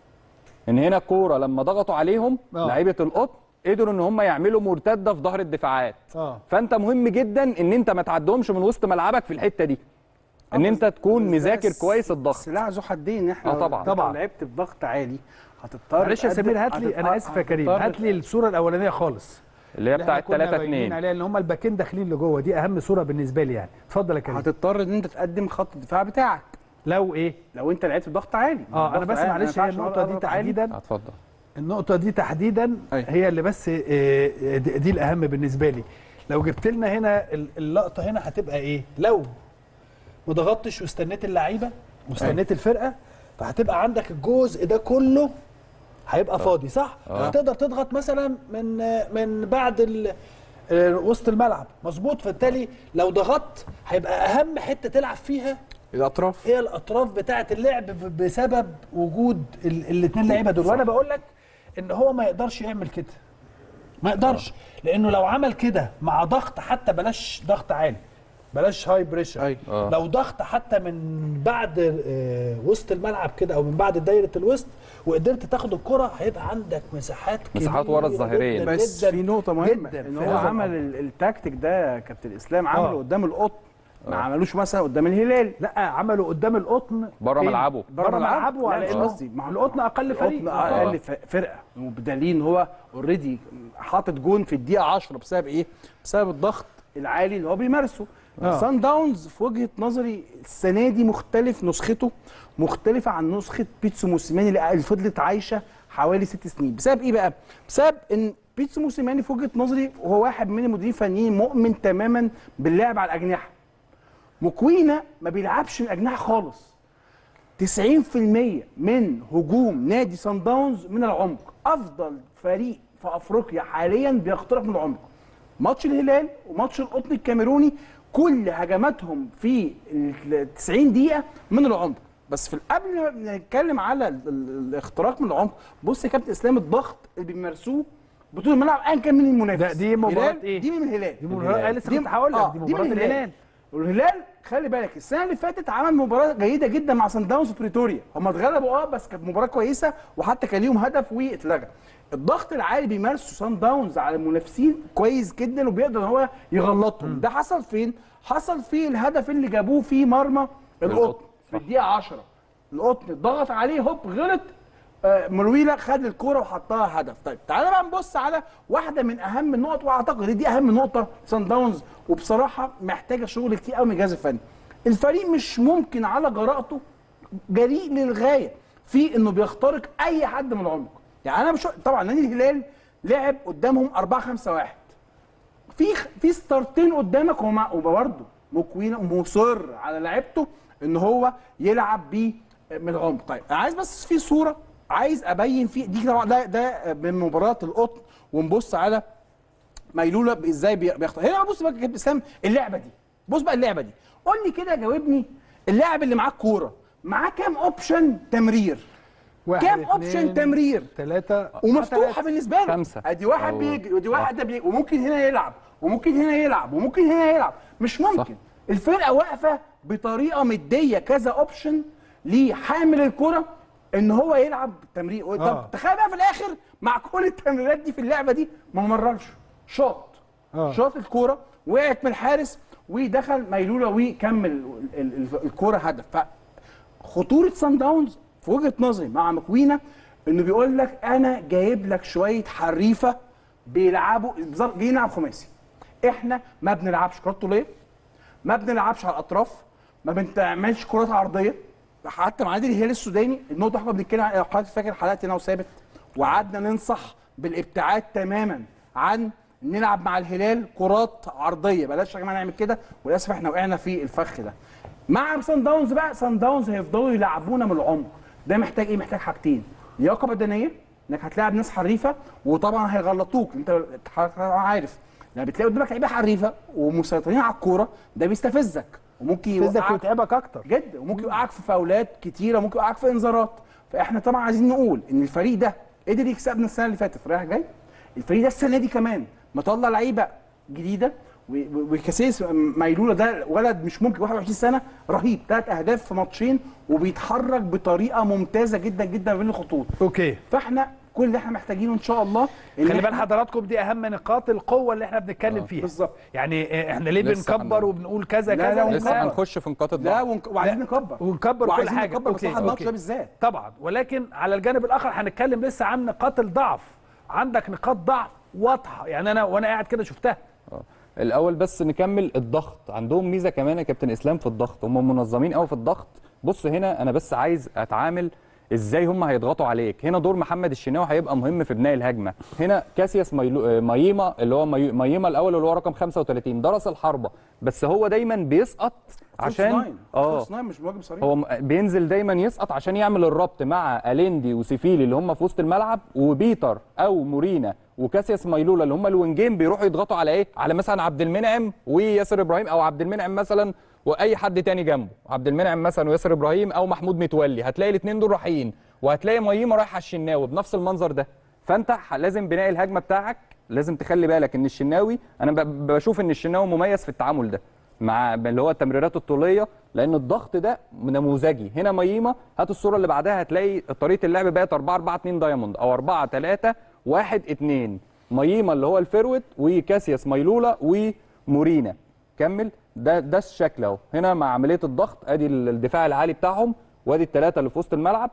S2: ان هنا الكوره لما ضغطوا عليهم
S1: آه.
S2: لعيبه القطن قدروا ان هم يعملوا مرتده في ظهر الدفاعات
S1: اه
S2: فانت مهم جدا ان انت ما تعدهمش من وسط ملعبك في الحته دي ان
S3: آه،
S2: انت تكون
S3: بس-
S2: مذاكر
S3: بس-
S2: كويس الضغط
S3: سلاح ذو حدين احنا
S2: آه، طبعاً.
S3: لو
S1: طبعاً.
S3: لعبت بضغط عالي هتضطر
S1: معلش يا
S3: تقدم-
S1: سمير هات لي
S3: هتضطر-
S1: انا اسف يا كريم
S3: هتضطر-
S1: هات لي الصوره الاولانيه خالص
S2: اللي هي
S1: اللي احنا
S2: بتاعت
S1: كنا
S2: 3
S1: باينين
S2: 2
S1: عليها ان هم الباكين داخلين لجوه دي اهم صوره بالنسبه لي يعني اتفضل يا كريم
S3: هتضطر ان انت تقدم خط الدفاع بتاعك
S1: لو ايه
S3: لو انت لعبت بضغط عالي
S1: اه انا
S3: ضغط
S1: بس
S3: عالي، ما
S1: معلش هي
S3: ينفعش
S1: النقطه دي
S3: أضغط عالي.
S1: تحديدا
S2: اتفضل
S1: النقطه دي تحديدا
S3: أيوة.
S1: هي اللي بس آه، آه، دي دي الاهم بالنسبه لي لو جبت لنا هنا ال- اللقطه هنا هتبقى ايه لو ما ضغطتش واستنيت اللعيبه واستنيت الفرقه فهتبقى عندك الجزء ده كله هيبقى فاضي صح
S2: آه.
S1: هتقدر تضغط مثلا من آه، من بعد ال- آه، وسط الملعب مظبوط فبالتالي لو ضغطت هيبقى اهم حته تلعب فيها
S3: الاطراف
S1: هي الاطراف بتاعه اللعب ب- بسبب وجود الاثنين لعيبه دول وانا بقول لك ان هو ما يقدرش يعمل كده ما يقدرش لانه لو عمل كده مع ضغط حتى بلاش ضغط عالي بلاش هاي بريشر
S3: أيوة.
S2: آه.
S1: لو ضغط حتى من بعد آه، وسط الملعب كده او من بعد دايره الوسط وقدرت تاخد الكره هيبقى عندك مساحات
S2: مساحات
S1: كبيرة
S2: ورا الظهيرين.
S1: جداً
S3: بس
S1: جداً
S3: في نقطة مهمة
S1: جداً
S3: ان
S1: في
S3: هو
S1: هذا
S3: عمل
S1: الأمر.
S3: ال- التكتيك ده كابتن الاسلام عمله
S1: آه.
S3: قدام القطن ما
S2: آه.
S3: عملوش مثلا قدام الهلال
S1: لا عملوا قدام القطن
S2: بره
S1: فين؟
S2: ملعبه.
S1: بره ملعبه
S3: لا،
S1: على
S3: مش
S1: انه
S3: قصدي. ما هو-
S1: القطن اقل فريق
S3: القطن
S1: آه.
S3: اقل ف- فرقه وبدليل ان هو اوريدي حاطط جون في الدقيقه 10 بسبب ايه؟ بسبب الضغط العالي اللي هو بيمارسه
S1: آه.
S3: سان داونز في وجهه نظري السنه دي مختلف نسخته مختلفه عن نسخه بيتسو موسيماني اللي فضلت عايشه حوالي ست سنين بسبب ايه بقى؟ بسبب ان بيتسو موسيماني في وجهه نظري هو واحد من المديرين الفنيين مؤمن تماما باللعب على الاجنحه مكوينه ما بيلعبش من الاجنحه خالص 90% من هجوم نادي سان داونز من العمق افضل فريق في افريقيا حاليا بيخترق من العمق ماتش الهلال وماتش القطن الكاميروني كل هجماتهم في ال 90 دقيقه من العمق بس في قبل ما نتكلم على ال- ال- الاختراق من العمق بص يا كابتن اسلام الضغط اللي بيمارسوه بطول الملعب ايا كان من المنافس
S1: ده- دي مباراة
S3: هلال-
S1: إيه؟
S3: دي من الهلال
S1: دي مباراة- لسه كنت هقول لك،
S3: آه،
S1: دي مباراة
S3: من
S1: الهلال.
S3: والهلال خلي بالك السنه اللي فاتت عمل مباراه جيده جدا مع سان داونز في بريتوريا هم اتغلبوا اه بس كانت مباراه كويسه وحتى كان ليهم هدف واتلغى الضغط العالي بيمارسه سان داونز على المنافسين كويس جدا وبيقدر ان هو يغلطهم ده حصل فين حصل في الهدف اللي جابوه في مرمى القطن
S2: القطن.
S3: في الدقيقه 10 القطن ضغط عليه هوب غلط آه، مرويلا خد الكوره وحطها هدف طيب تعالى بقى نبص على واحده من اهم النقط واعتقد دي اهم نقطه سان داونز وبصراحه محتاجه شغل كتير قوي من الجهاز الفني الفريق مش ممكن على جرأته جريء للغايه في انه بيخترق اي حد من العمق يعني انا مش طبعا نادي الهلال لعب قدامهم 4 5 1 في في ستارتين قدامك هما وبرده مكوينه مصر على لعيبته ان هو يلعب بيه من العمق طيب انا عايز بس في صوره عايز ابين فيه دي طبعا ده ده من مباراه القطن ونبص على ميلوله ازاي بي- بيختار هنا بص بقى يا كابتن اسلام اللعبه دي بص بقى اللعبه دي قول لي كده جاوبني اللاعب اللي معاه الكوره معاه كام اوبشن تمرير
S1: واحد،
S3: كام
S1: اتنين،
S3: اوبشن تمرير
S1: ثلاثة
S3: ومفتوحه بالنسبه له
S2: خمسة.
S3: ادي واحد
S2: أو-
S3: بيجري ودي واحده بيجري وممكن هنا يلعب وممكن هنا يلعب وممكن هنا يلعب مش ممكن
S2: صح.
S3: الفرقه واقفه بطريقه مديه كذا اوبشن لحامل الكره ان هو يلعب تمرير طب
S1: آه.
S3: تخيل بقى في الاخر مع كل التمريرات دي في اللعبه دي ما مررش شاط
S1: آه.
S3: شاط الكوره وقعت من الحارس ودخل ميلوله وكمل ال- ال- ال- الكوره هدف خطوره سان داونز في وجهه نظري مع مكوينه انه بيقول لك انا جايب لك شويه حريفه بيلعبوا بالظبط جايين نلعب خماسي احنا ما بنلعبش كرات طوليه ما بنلعبش على الاطراف ما بنعملش كرات عرضيه حتى مع نادي الهلال السوداني النقطه اللي احنا بنتكلم عليها لو حضرتك فاكر حلقتي انا وثابت وقعدنا ننصح بالابتعاد تماما عن نلعب مع الهلال كرات عرضيه بلاش يا جماعه نعمل كده وللاسف احنا وقعنا في الفخ ده مع سان داونز بقى سان داونز هيفضلوا يلعبونا من العمق ده محتاج ايه محتاج حاجتين لياقه بدنيه انك هتلاعب ناس حريفه وطبعا هيغلطوك انت حضرتك عارف لما بتلاقي قدامك لعيبه حريفه ومسيطرين على الكوره ده بيستفزك وممكن
S1: فزك
S3: يوقعك
S1: ويتعبك اكتر
S3: جدا وممكن يوقعك في فاولات كتيره ممكن يوقعك في انذارات فاحنا طبعا عايزين نقول ان الفريق ده قدر يكسبنا السنه اللي فاتت رايح جاي الفريق ده السنه دي كمان مطلع لعيبه جديده و- و- وكاسيس ميلوله ده ولد مش ممكن 21 سنه رهيب ثلاث اهداف في ماتشين وبيتحرك بطريقه ممتازه جدا جدا بين الخطوط
S1: اوكي
S3: فاحنا كل اللي احنا محتاجينه ان شاء الله إن
S1: خلي بال
S3: إحنا-
S1: حضراتكم دي اهم نقاط القوه اللي احنا بنتكلم
S2: آه،
S1: فيها
S3: بالظبط.
S1: يعني إيه، احنا ليه
S2: لسه
S1: بنكبر
S2: هن-
S1: وبنقول كذا
S3: لا،
S1: كذا
S3: لا،
S2: لسه
S1: ونكبر.
S2: هنخش في نقاط
S3: لا
S2: الضعف
S3: ونك- وعايزين
S1: لا،
S3: نكبر
S1: ونكبر كل
S3: وعايزين
S1: حاجه
S3: نكبر مصلحه الماتش ده بالذات
S1: طبعا ولكن على الجانب الاخر هنتكلم لسه عن نقاط الضعف عندك نقاط ضعف واضحه يعني انا وانا قاعد كده شفتها
S2: آه. الاول بس نكمل الضغط عندهم ميزه كمان يا كابتن اسلام في الضغط هم منظمين قوي في الضغط بص هنا انا بس عايز اتعامل ازاي هم هيضغطوا عليك هنا دور محمد الشناوي هيبقى مهم في بناء الهجمه هنا كاسياس ميلو... آه، مايما اللي هو مي- مايما الاول اللي هو رقم 35 درس الحربه بس هو دايما بيسقط عشان
S3: اه
S2: اه
S3: مش مهاجم صريح
S2: هو م- بينزل دايما يسقط عشان يعمل الربط مع اليندي وسيفيلي اللي هم في وسط الملعب وبيتر او مورينا وكاسياس مايلولا اللي هم الوينجين بيروحوا يضغطوا على ايه؟ على مثلا عبد المنعم وياسر ابراهيم او عبد المنعم مثلا واي حد تاني جنبه، عبد المنعم مثلا وياسر ابراهيم او محمود متولي، هتلاقي الاثنين دول رايحين وهتلاقي ميمه رايح على الشناوي بنفس المنظر ده، فانت ح- لازم بناء الهجمه بتاعك لازم تخلي بالك ان الشناوي انا ب- بشوف ان الشناوي مميز في التعامل ده. مع اللي هو التمريرات الطوليه لان الضغط ده نموذجي هنا ميمه هات الصوره اللي بعدها هتلاقي طريقه اللعب بقت 4 4 2 دايموند او 4 3 1 2 ميمه اللي هو الفيرويد وكاسياس ميلولا ومورينا كمل ده ده الشكل اهو هنا مع عمليه الضغط ادي الدفاع العالي بتاعهم وادي الثلاثه اللي في وسط الملعب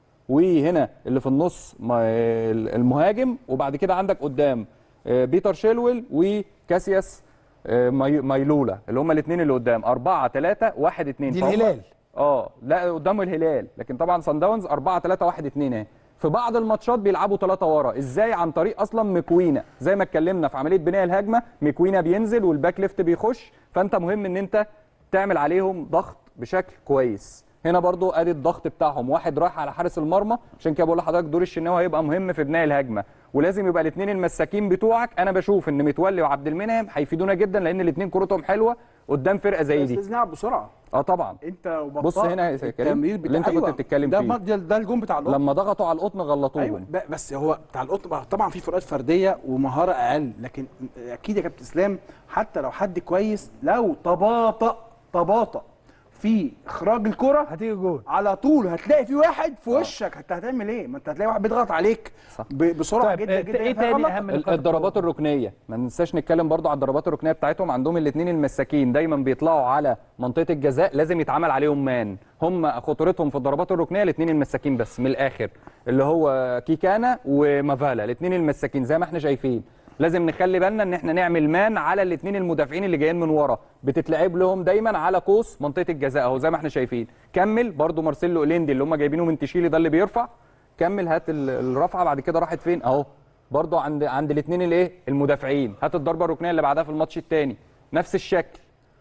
S2: وهنا اللي في النص ما- المهاجم وبعد كده عندك قدام آه، بيتر شيلويل وكاسياس آه، ماي- مايلولا اللي هم الاثنين اللي قدام 4 3 1 2
S1: دي الهلال.
S2: اه لا قدام الهلال لكن طبعا سان داونز 4 3 1 2 اهي في بعض الماتشات بيلعبوا ثلاثة ورا ازاي عن طريق اصلا مكوينا زي ما اتكلمنا في عمليه بناء الهجمه مكوينا بينزل والباك ليفت بيخش فانت مهم ان انت تعمل عليهم ضغط بشكل كويس هنا برضو ادي الضغط بتاعهم واحد رايح على حارس المرمى عشان كده بقول لحضرتك دور الشناوي هيبقى مهم في بناء الهجمه ولازم يبقى الاثنين المساكين بتوعك انا بشوف ان متولي وعبد المنعم هيفيدونا جدا لان الاثنين كورتهم حلوه قدام فرقه زي دي
S3: لازم نلعب بسرعه
S2: اه طبعا
S3: انت وبطال
S2: بص هنا يا كريم،
S3: التمرير
S2: اللي انت كنت بتتكلم
S3: ده
S2: فيه.
S3: ما- ده, ده الجون بتاع القطن
S2: لما ضغطوا على القطن غلطوهم
S3: ايوه ب- بس هو بتاع القطن طبعا في فروقات فرديه ومهاره اقل لكن اكيد يا كابتن اسلام حتى لو حد كويس لو تباطأ تباطأ في اخراج الكره
S1: هتيجي جول
S3: على طول هتلاقي في واحد في وشك انت هتعمل ايه ما انت هتلاقي واحد بيضغط عليك
S2: صح.
S3: ب- بسرعه
S1: طيب
S3: جدا
S1: آه،
S3: جدا
S1: ايه
S3: فغلط.
S1: تاني اهم
S2: ال-
S1: نقاط
S2: الضربات
S1: القوة؟
S2: الركنيه ما ننساش نتكلم برضو على الضربات الركنيه بتاعتهم عندهم الاثنين المساكين دايما بيطلعوا على منطقه الجزاء لازم يتعمل عليهم مان هم خطورتهم في الضربات الركنيه الاثنين المساكين بس من الاخر اللي هو كيكانا ومافالا الاثنين المساكين زي ما احنا شايفين لازم نخلي بالنا ان احنا نعمل مان على الاثنين المدافعين اللي جايين من ورا بتتلعب لهم دايما على قوس منطقه الجزاء اهو زي ما احنا شايفين كمل برضو مارسيلو اوليندي اللي هم جايبينه من تشيلي ده اللي بيرفع كمل هات ال- الرفعه بعد كده راحت فين اهو برضو عند عند الاثنين الايه المدافعين هات الضربه الركنيه اللي بعدها في الماتش الثاني نفس الشكل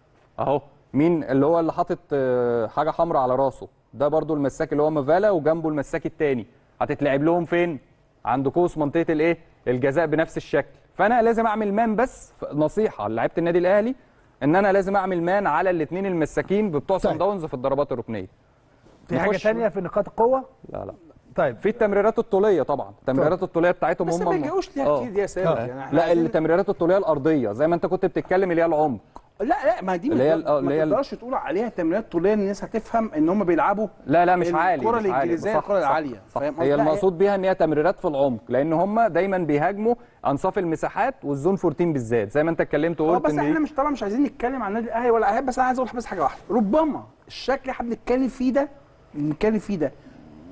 S2: اهو مين اللي هو اللي حاطط آه، حاجه حمراء على راسه ده برضو المساك اللي هو مافالا وجنبه المساك الثاني هتتلعب لهم فين عند قوس منطقه الايه الجزاء بنفس الشكل فانا لازم اعمل مان بس ف- نصيحه لعيبه النادي الاهلي ان انا لازم اعمل مان على الاثنين المساكين بتوع
S1: طيب.
S2: سان داونز في الضربات الركنيه
S1: في حاجه
S2: نخش-
S1: تانية في نقاط القوه
S2: لا لا
S1: طيب
S2: في التمريرات الطوليه طبعا التمريرات الطوليه بتاعتهم
S3: بس
S2: هم
S3: ما يجوش ليها
S2: آه.
S3: كتير دي يا سيد
S1: آه.
S3: يعني إحنا
S2: لا
S3: عايزين-
S2: التمريرات الطوليه الارضيه زي ما انت كنت بتتكلم اللي هي العمق
S3: لا لا ما دي
S2: اللي هي
S3: ما
S2: ال- آه، اللي هي
S3: ما
S2: ال-
S3: تقدرش تقول عليها تمريرات طوليه ان الناس هتفهم ان هم بيلعبوا
S2: لا لا مش عالي
S3: الكره
S2: مش عالي.
S3: الانجليزيه
S2: صح،
S3: الكره
S2: صح،
S3: العاليه
S2: صح.
S3: فاهم
S2: هي
S3: قصدي؟ لا،
S2: المقصود بيها ان هي تمريرات في العمق لان هم دايما بيهاجموا انصاف المساحات والزون 14 بالذات زي ما انت اتكلمت
S3: اه
S2: وقلت
S3: بس
S2: ان
S3: احنا
S2: إيه؟
S3: مش طبعا مش عايزين نتكلم عن النادي الاهلي ولا اهلي بس انا عايز اقول بس حاجه واحده ربما الشكل اللي احنا بنتكلم فيه ده اللي بنتكلم فيه ده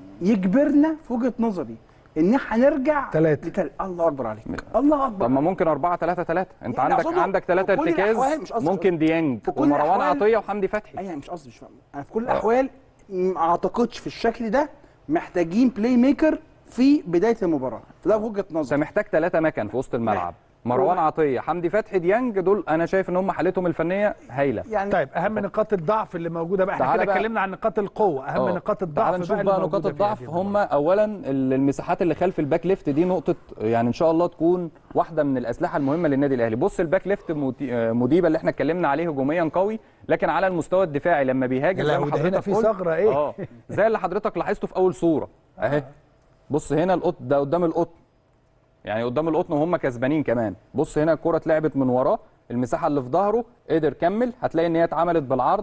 S3: يجبرنا في وجهه نظري ان احنا نرجع
S1: تلاتة.
S3: لتل... الله اكبر عليك الله اكبر
S2: طب ما ممكن 4 3 3 انت
S3: يعني
S2: عندك
S3: أقصده
S2: عندك ثلاثه
S3: في كل
S2: ارتكاز
S3: الأحوال، مش قصدي-
S2: ممكن ديانج
S3: في كل
S2: ومروان
S3: الأحوال-
S2: عطيه وحمدي فتحي
S3: ايوه مش قصدي مش فاهم انا في كل الاحوال ما اعتقدش في الشكل ده محتاجين بلاي ميكر في بدايه المباراه ده في وجهه
S2: انت
S3: نظري
S2: محتاج ثلاثه مكن في وسط الملعب مروان عطيه حمدي فتحي ديانج دول انا شايف ان هم حالتهم الفنيه هايله
S3: يعني
S1: طيب اهم نقاط الضعف اللي موجوده بقى احنا
S2: تعالى
S1: كده
S2: بقى.
S1: اتكلمنا عن نقاط القوه اهم
S2: آه.
S1: نقاط الضعف
S2: تعال نشوف
S1: اللي
S2: بقى نقاط
S1: موجودة في
S2: الضعف
S1: هذه
S2: هم اولا ال- المساحات اللي خلف الباك ليفت دي نقطه يعني ان شاء الله تكون واحده من الاسلحه المهمه للنادي الاهلي بص الباك ليفت موتي- آه، مديبه اللي احنا اتكلمنا عليه هجوميا قوي لكن على المستوى الدفاعي لما بيهاجم
S1: يا
S2: زي ما
S1: لهوي، ده هنا
S2: حضرتك
S1: في
S2: قلت-
S1: ثغرة إيه؟
S2: اه زي اللي حضرتك لاحظته في اول صوره اهي بص هنا القطن ده قدام القطن يعني قدام القطن وهم كسبانين كمان بص هنا الكره اتلعبت من وراه المساحه اللي في ظهره قدر كمل هتلاقي ان هي اتعملت بالعرض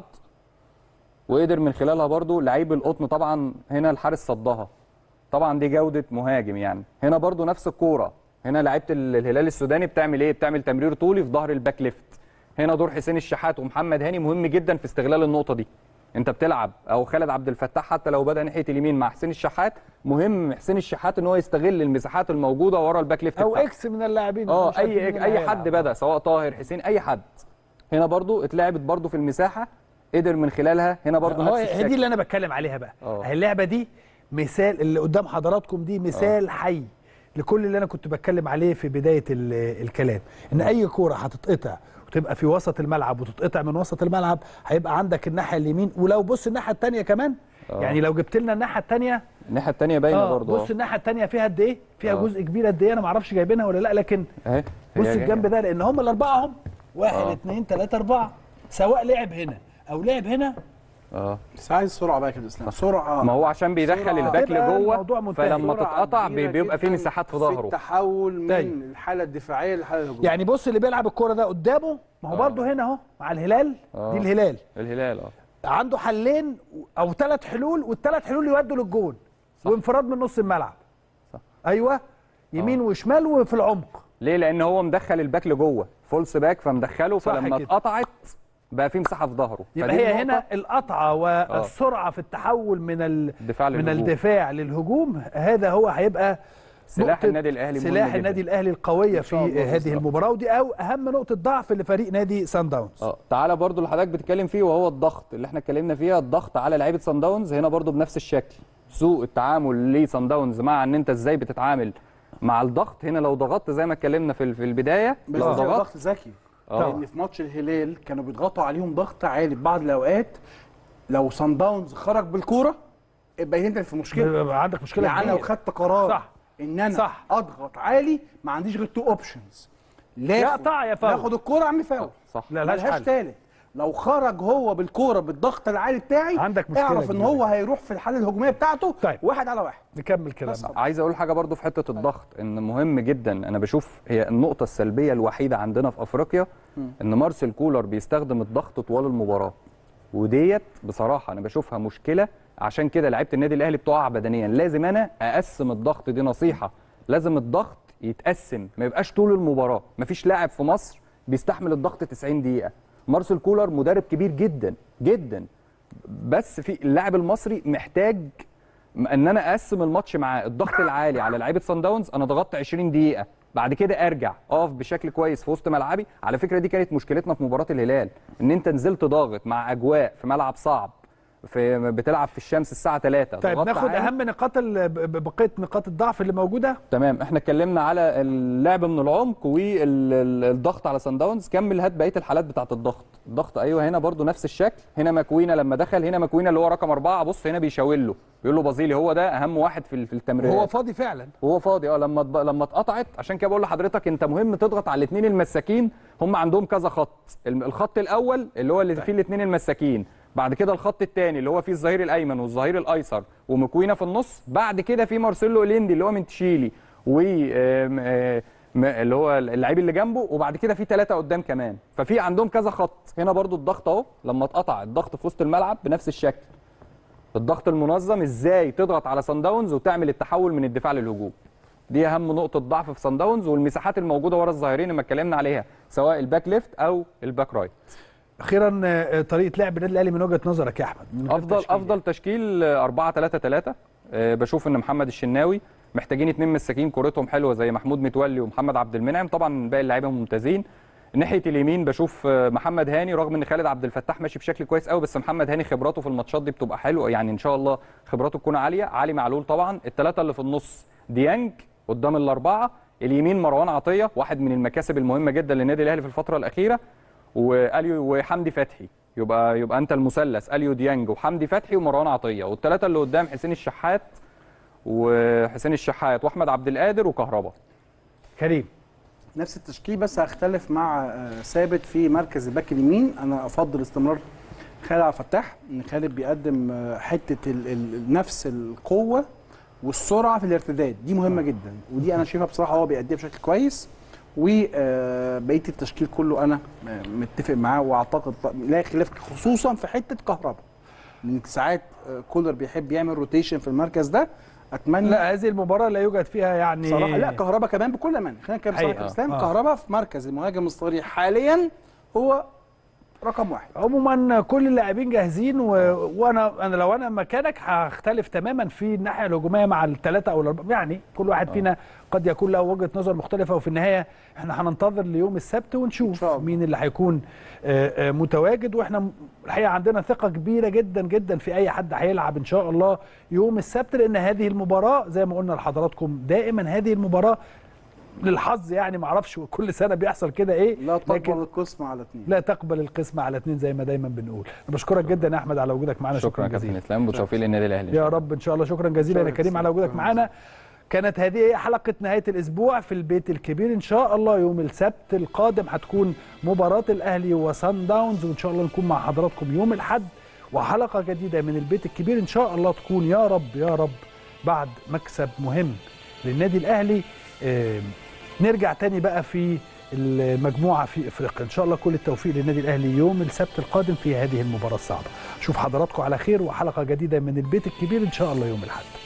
S2: وقدر من خلالها برضو لعيب القطن طبعا هنا الحارس صدها طبعا دي جوده مهاجم يعني هنا برضو نفس الكوره هنا لعيبه ال- الهلال السوداني بتعمل ايه بتعمل تمرير طولي في ظهر الباك ليفت هنا دور حسين الشحات ومحمد هاني مهم جدا في استغلال النقطه دي انت بتلعب او خالد عبد الفتاح حتى لو بدا ناحيه اليمين مع حسين الشحات مهم حسين الشحات ان هو يستغل المساحات الموجوده ورا الباك ليفت
S1: او
S2: بتاعه.
S1: اكس من اللاعبين
S2: اه
S1: مش عارف
S2: اي
S1: مين اللي
S2: اي حد
S1: هيلعب.
S2: بدا سواء طاهر حسين اي حد هنا برضو اتلعبت برضو في المساحه قدر من خلالها هنا برضو
S1: هو
S2: نفس
S1: هي دي
S2: الشكل
S1: اللي انا بتكلم عليها بقى
S2: آه.
S1: هي اللعبه دي مثال اللي قدام حضراتكم دي مثال حي لكل اللي انا كنت بتكلم عليه في بدايه ال- الكلام ان اي كوره هتتقطع وتبقى في وسط الملعب وتتقطع من وسط الملعب هيبقى عندك الناحيه اليمين ولو بص الناحيه الثانيه كمان
S2: آه.
S1: يعني لو جبت لنا الناحيه الثانيه
S2: الناحيه الثانيه باينه
S1: اه
S2: برضو
S1: بص الناحيه الثانيه فيها قد ايه فيها
S2: آه.
S1: جزء كبير قد ايه انا ما اعرفش جايبينها ولا لا لكن
S2: اهي
S1: بص
S2: هي جاية.
S1: الجنب ده لان هم الاربعه هم واحد
S2: آه.
S1: اثنين ثلاثه اربعه سواء لعب هنا او لعب هنا
S2: اه
S3: بس عايز سرعه بقى كده اسلام سرعه
S2: ما هو عشان بيدخل
S3: سرعة.
S2: الباك
S1: تبقى الموضوع
S2: لجوه
S1: منتهي.
S2: فلما
S3: سرعة
S2: تتقطع
S3: كبيرة
S2: بي- بيبقى في
S3: جداً
S2: مساحات في
S3: في
S2: ظهره
S3: التحول من
S1: طيب.
S3: الحاله الدفاعيه للحاله الهجوميه
S1: يعني بص اللي بيلعب الكوره ده قدامه ما هو
S2: آه.
S1: برضه هنا اهو مع الهلال
S2: آه.
S1: دي الهلال
S2: الهلال اه
S1: عنده حلين او ثلاث حلول والثلاث حلول يودوا للجون
S2: صح.
S1: وانفراد من نص الملعب
S2: صح.
S1: ايوه يمين وشمال وفي العمق
S2: ليه لان هو مدخل الباك لجوه فولس باك فمدخله
S1: صح
S2: فلما
S1: كده.
S2: اتقطعت بقى في مساحه في ظهره
S1: يبقى
S2: فدي
S1: هي
S2: النقطة.
S1: هنا القطعه والسرعه في التحول من ال...
S2: الدفاع
S1: من
S2: للهجوم.
S1: الدفاع للهجوم هذا هو هيبقى
S2: سلاح
S1: نقطة-
S2: النادي الأهلي مهم
S1: سلاح
S2: جداً.
S1: النادي الاهلي القويه في
S3: شاء الله
S1: هذه
S3: بالظبط.
S1: المباراه ودي أو اهم نقطه ضعف لفريق نادي سان داونز
S2: اه تعالى برضو اللي حضرتك بتتكلم فيه وهو الضغط اللي احنا اتكلمنا فيها الضغط على لعيبه سان داونز هنا برضو بنفس الشكل سوء التعامل لسان داونز مع ان انت ازاي بتتعامل مع الضغط هنا لو ضغطت زي ما اتكلمنا في في البدايه
S3: بس
S2: لو
S3: ده
S2: ضغطت
S3: ضغط ذكي
S2: آه.
S3: لان في ماتش الهلال كانوا بيضغطوا عليهم ضغط عالي في بعض الاوقات لو سان داونز خرج بالكوره يبقى انت في مشكله
S1: بيبقى عندك مشكله
S3: يعني لو
S1: كبيرة.
S3: خدت قرار
S1: صح.
S3: ان انا
S1: صح.
S3: اضغط عالي ما عنديش غير تو اوبشنز
S1: يا قطع يا فاول.
S3: ياخد الكوره اعمل فاول
S2: صح
S1: لا لهاش
S3: ملهاش
S1: حل
S3: تالت لو خرج هو بالكوره بالضغط العالي بتاعي
S1: عندك مشكلة
S3: اعرف ان
S1: كبيرة.
S3: هو هيروح في الحاله الهجوميه بتاعته
S1: طيب.
S3: واحد على واحد
S1: نكمل كلامنا
S3: بس.
S2: عايز اقول حاجه برضو في حته الضغط ان مهم جدا انا بشوف هي النقطه السلبيه الوحيده عندنا في افريقيا ان مارسيل كولر بيستخدم الضغط طوال المباراه وديت بصراحه انا بشوفها مشكله عشان كده لعيبه النادي الاهلي بتقع بدنيا لازم انا اقسم الضغط دي نصيحه لازم الضغط يتقسم ما يبقاش طول المباراه مفيش لاعب في مصر بيستحمل الضغط 90 دقيقه مارسيل كولر مدرب كبير جدا جدا بس في اللاعب المصري محتاج ان انا اقسم الماتش معاه الضغط العالي على لعيبه سان داونز انا ضغطت 20 دقيقه بعد كده ارجع اقف بشكل كويس في وسط ملعبي على فكره دي كانت مشكلتنا في مباراه الهلال ان انت نزلت ضاغط مع اجواء في ملعب صعب في بتلعب في الشمس الساعه 3
S1: طيب
S2: ضغطت
S1: ناخد
S2: عالي.
S1: اهم نقاط ال- ب- ب- بقيه نقاط الضعف اللي موجوده
S2: تمام احنا اتكلمنا على اللعب من العمق والضغط على سان داونز كمل هات بقيه الحالات بتاعه الضغط الضغط ايوه هنا برضو نفس الشكل هنا مكوينه لما دخل هنا مكوينه اللي هو رقم أربعة بص هنا بيشاور له بيقول له بازيلي هو ده اهم واحد في في التمريرات
S1: هو فاضي فعلا
S2: وهو فاضي اه لما اتب- لما اتقطعت عشان كده بقول لحضرتك انت مهم تضغط على الاثنين المساكين هم عندهم كذا خط الم- الخط الاول اللي هو اللي فيه الاثنين المساكين بعد كده الخط الثاني اللي هو فيه الظهير الايمن والظهير الايسر ومكوينه في النص بعد كده في مارسيلو اليندي اللي هو من تشيلي و آم، آه، م- اللي هو اللعيب اللي جنبه وبعد كده في ثلاثه قدام كمان ففي عندهم كذا خط هنا برضو الضغط اهو لما اتقطع الضغط في وسط الملعب بنفس الشكل الضغط المنظم ازاي تضغط على سان داونز وتعمل التحول من الدفاع للهجوم دي اهم نقطه ضعف في سان داونز والمساحات الموجوده ورا الظاهرين اللي اتكلمنا عليها سواء الباك ليفت او الباك رايت
S1: اخيرا آه، طريقه لعب النادي الاهلي من وجهه نظرك يا احمد من غير
S2: افضل
S1: تشكيل.
S2: افضل تشكيل 4 3 3 بشوف ان محمد الشناوي محتاجين اتنين مساكين كورتهم حلوه زي محمود متولي ومحمد عبد المنعم طبعا باقي اللعيبه ممتازين ناحيه اليمين بشوف آه، محمد هاني رغم ان خالد عبد الفتاح ماشي بشكل كويس قوي بس محمد هاني خبراته في الماتشات دي بتبقى حلوه يعني ان شاء الله خبراته تكون عاليه علي معلول طبعا الثلاثه اللي في النص ديانج قدام الاربعه اليمين مروان عطيه واحد من المكاسب المهمه جدا للنادي الاهلي في الفتره الاخيره واليو وحمدي فتحي يبقى يبقى انت المثلث اليو ديانج وحمدي فتحي ومروان عطيه والثلاثه اللي قدام حسين الشحات وحسين الشحات واحمد عبد القادر وكهربا
S1: كريم
S3: نفس التشكيل بس هختلف مع آه، ثابت في مركز الباك اليمين انا افضل استمرار خالد عبد الفتاح ان خالد بيقدم آه، حته ال ال نفس القوه والسرعه في الارتداد دي مهمه جدا ودي انا شايفها بصراحه هو بيأديها بشكل كويس وبقيه التشكيل كله انا آه، متفق معاه واعتقد لا خلاف خصوصا في حته كهربا لان ساعات آه، كولر بيحب يعمل روتيشن في المركز ده اتمنى
S1: لا هذه المباراه لا يوجد فيها يعني
S3: صراحه لا كهربا كمان بكل امان خلينا نتكلم بصراحه
S1: حقيقة.
S3: يا اسلام
S1: آه.
S3: كهربا في مركز المهاجم الصريح حاليا هو رقم واحد
S1: عموما كل اللاعبين جاهزين و... وانا انا لو انا مكانك هختلف تماما في الناحيه الهجوميه مع الثلاثه او الاربعه يعني كل واحد فينا قد يكون له وجهه نظر مختلفه وفي النهايه احنا هننتظر ليوم السبت
S3: إن
S1: ونشوف
S3: شاء الله.
S1: مين اللي هيكون آه، آه، متواجد واحنا م- الحقيقه عندنا ثقه كبيره جدا جدا في اي حد هيلعب ان شاء الله يوم السبت لان هذه المباراه زي ما قلنا لحضراتكم دائما هذه المباراه للحظ يعني ما اعرفش كل سنه بيحصل كده ايه
S3: لا
S1: لكن-
S3: تقبل القسم على اثنين
S1: لا تقبل القسمة على اثنين زي ما دايما بنقول أنا بشكرك جدا يا احمد على وجودك معنا
S2: شكرا
S1: شكرا,
S2: يا كابتن
S1: جزيلا
S2: اسلام بالتوفيق للنادي الاهلي إن شاء
S1: يا
S2: الله.
S1: رب ان شاء الله شكرا جزيلا يا
S3: شكراً
S1: كريم على وجودك
S3: شكراً
S1: معنا كانت هذه هي حلقة نهاية الأسبوع في البيت الكبير إن شاء الله يوم السبت القادم هتكون مباراة الأهلي وصن داونز وإن شاء الله نكون مع حضراتكم يوم الأحد وحلقة جديدة من البيت الكبير إن شاء الله تكون يا رب يا رب بعد مكسب مهم للنادي الأهلي آم، نرجع تاني بقى في المجموعة في إفريقيا إن شاء الله كل التوفيق للنادي الأهلي يوم السبت القادم في هذه المباراة الصعبة أشوف حضراتكم على خير وحلقة جديدة من البيت الكبير إن شاء الله يوم الأحد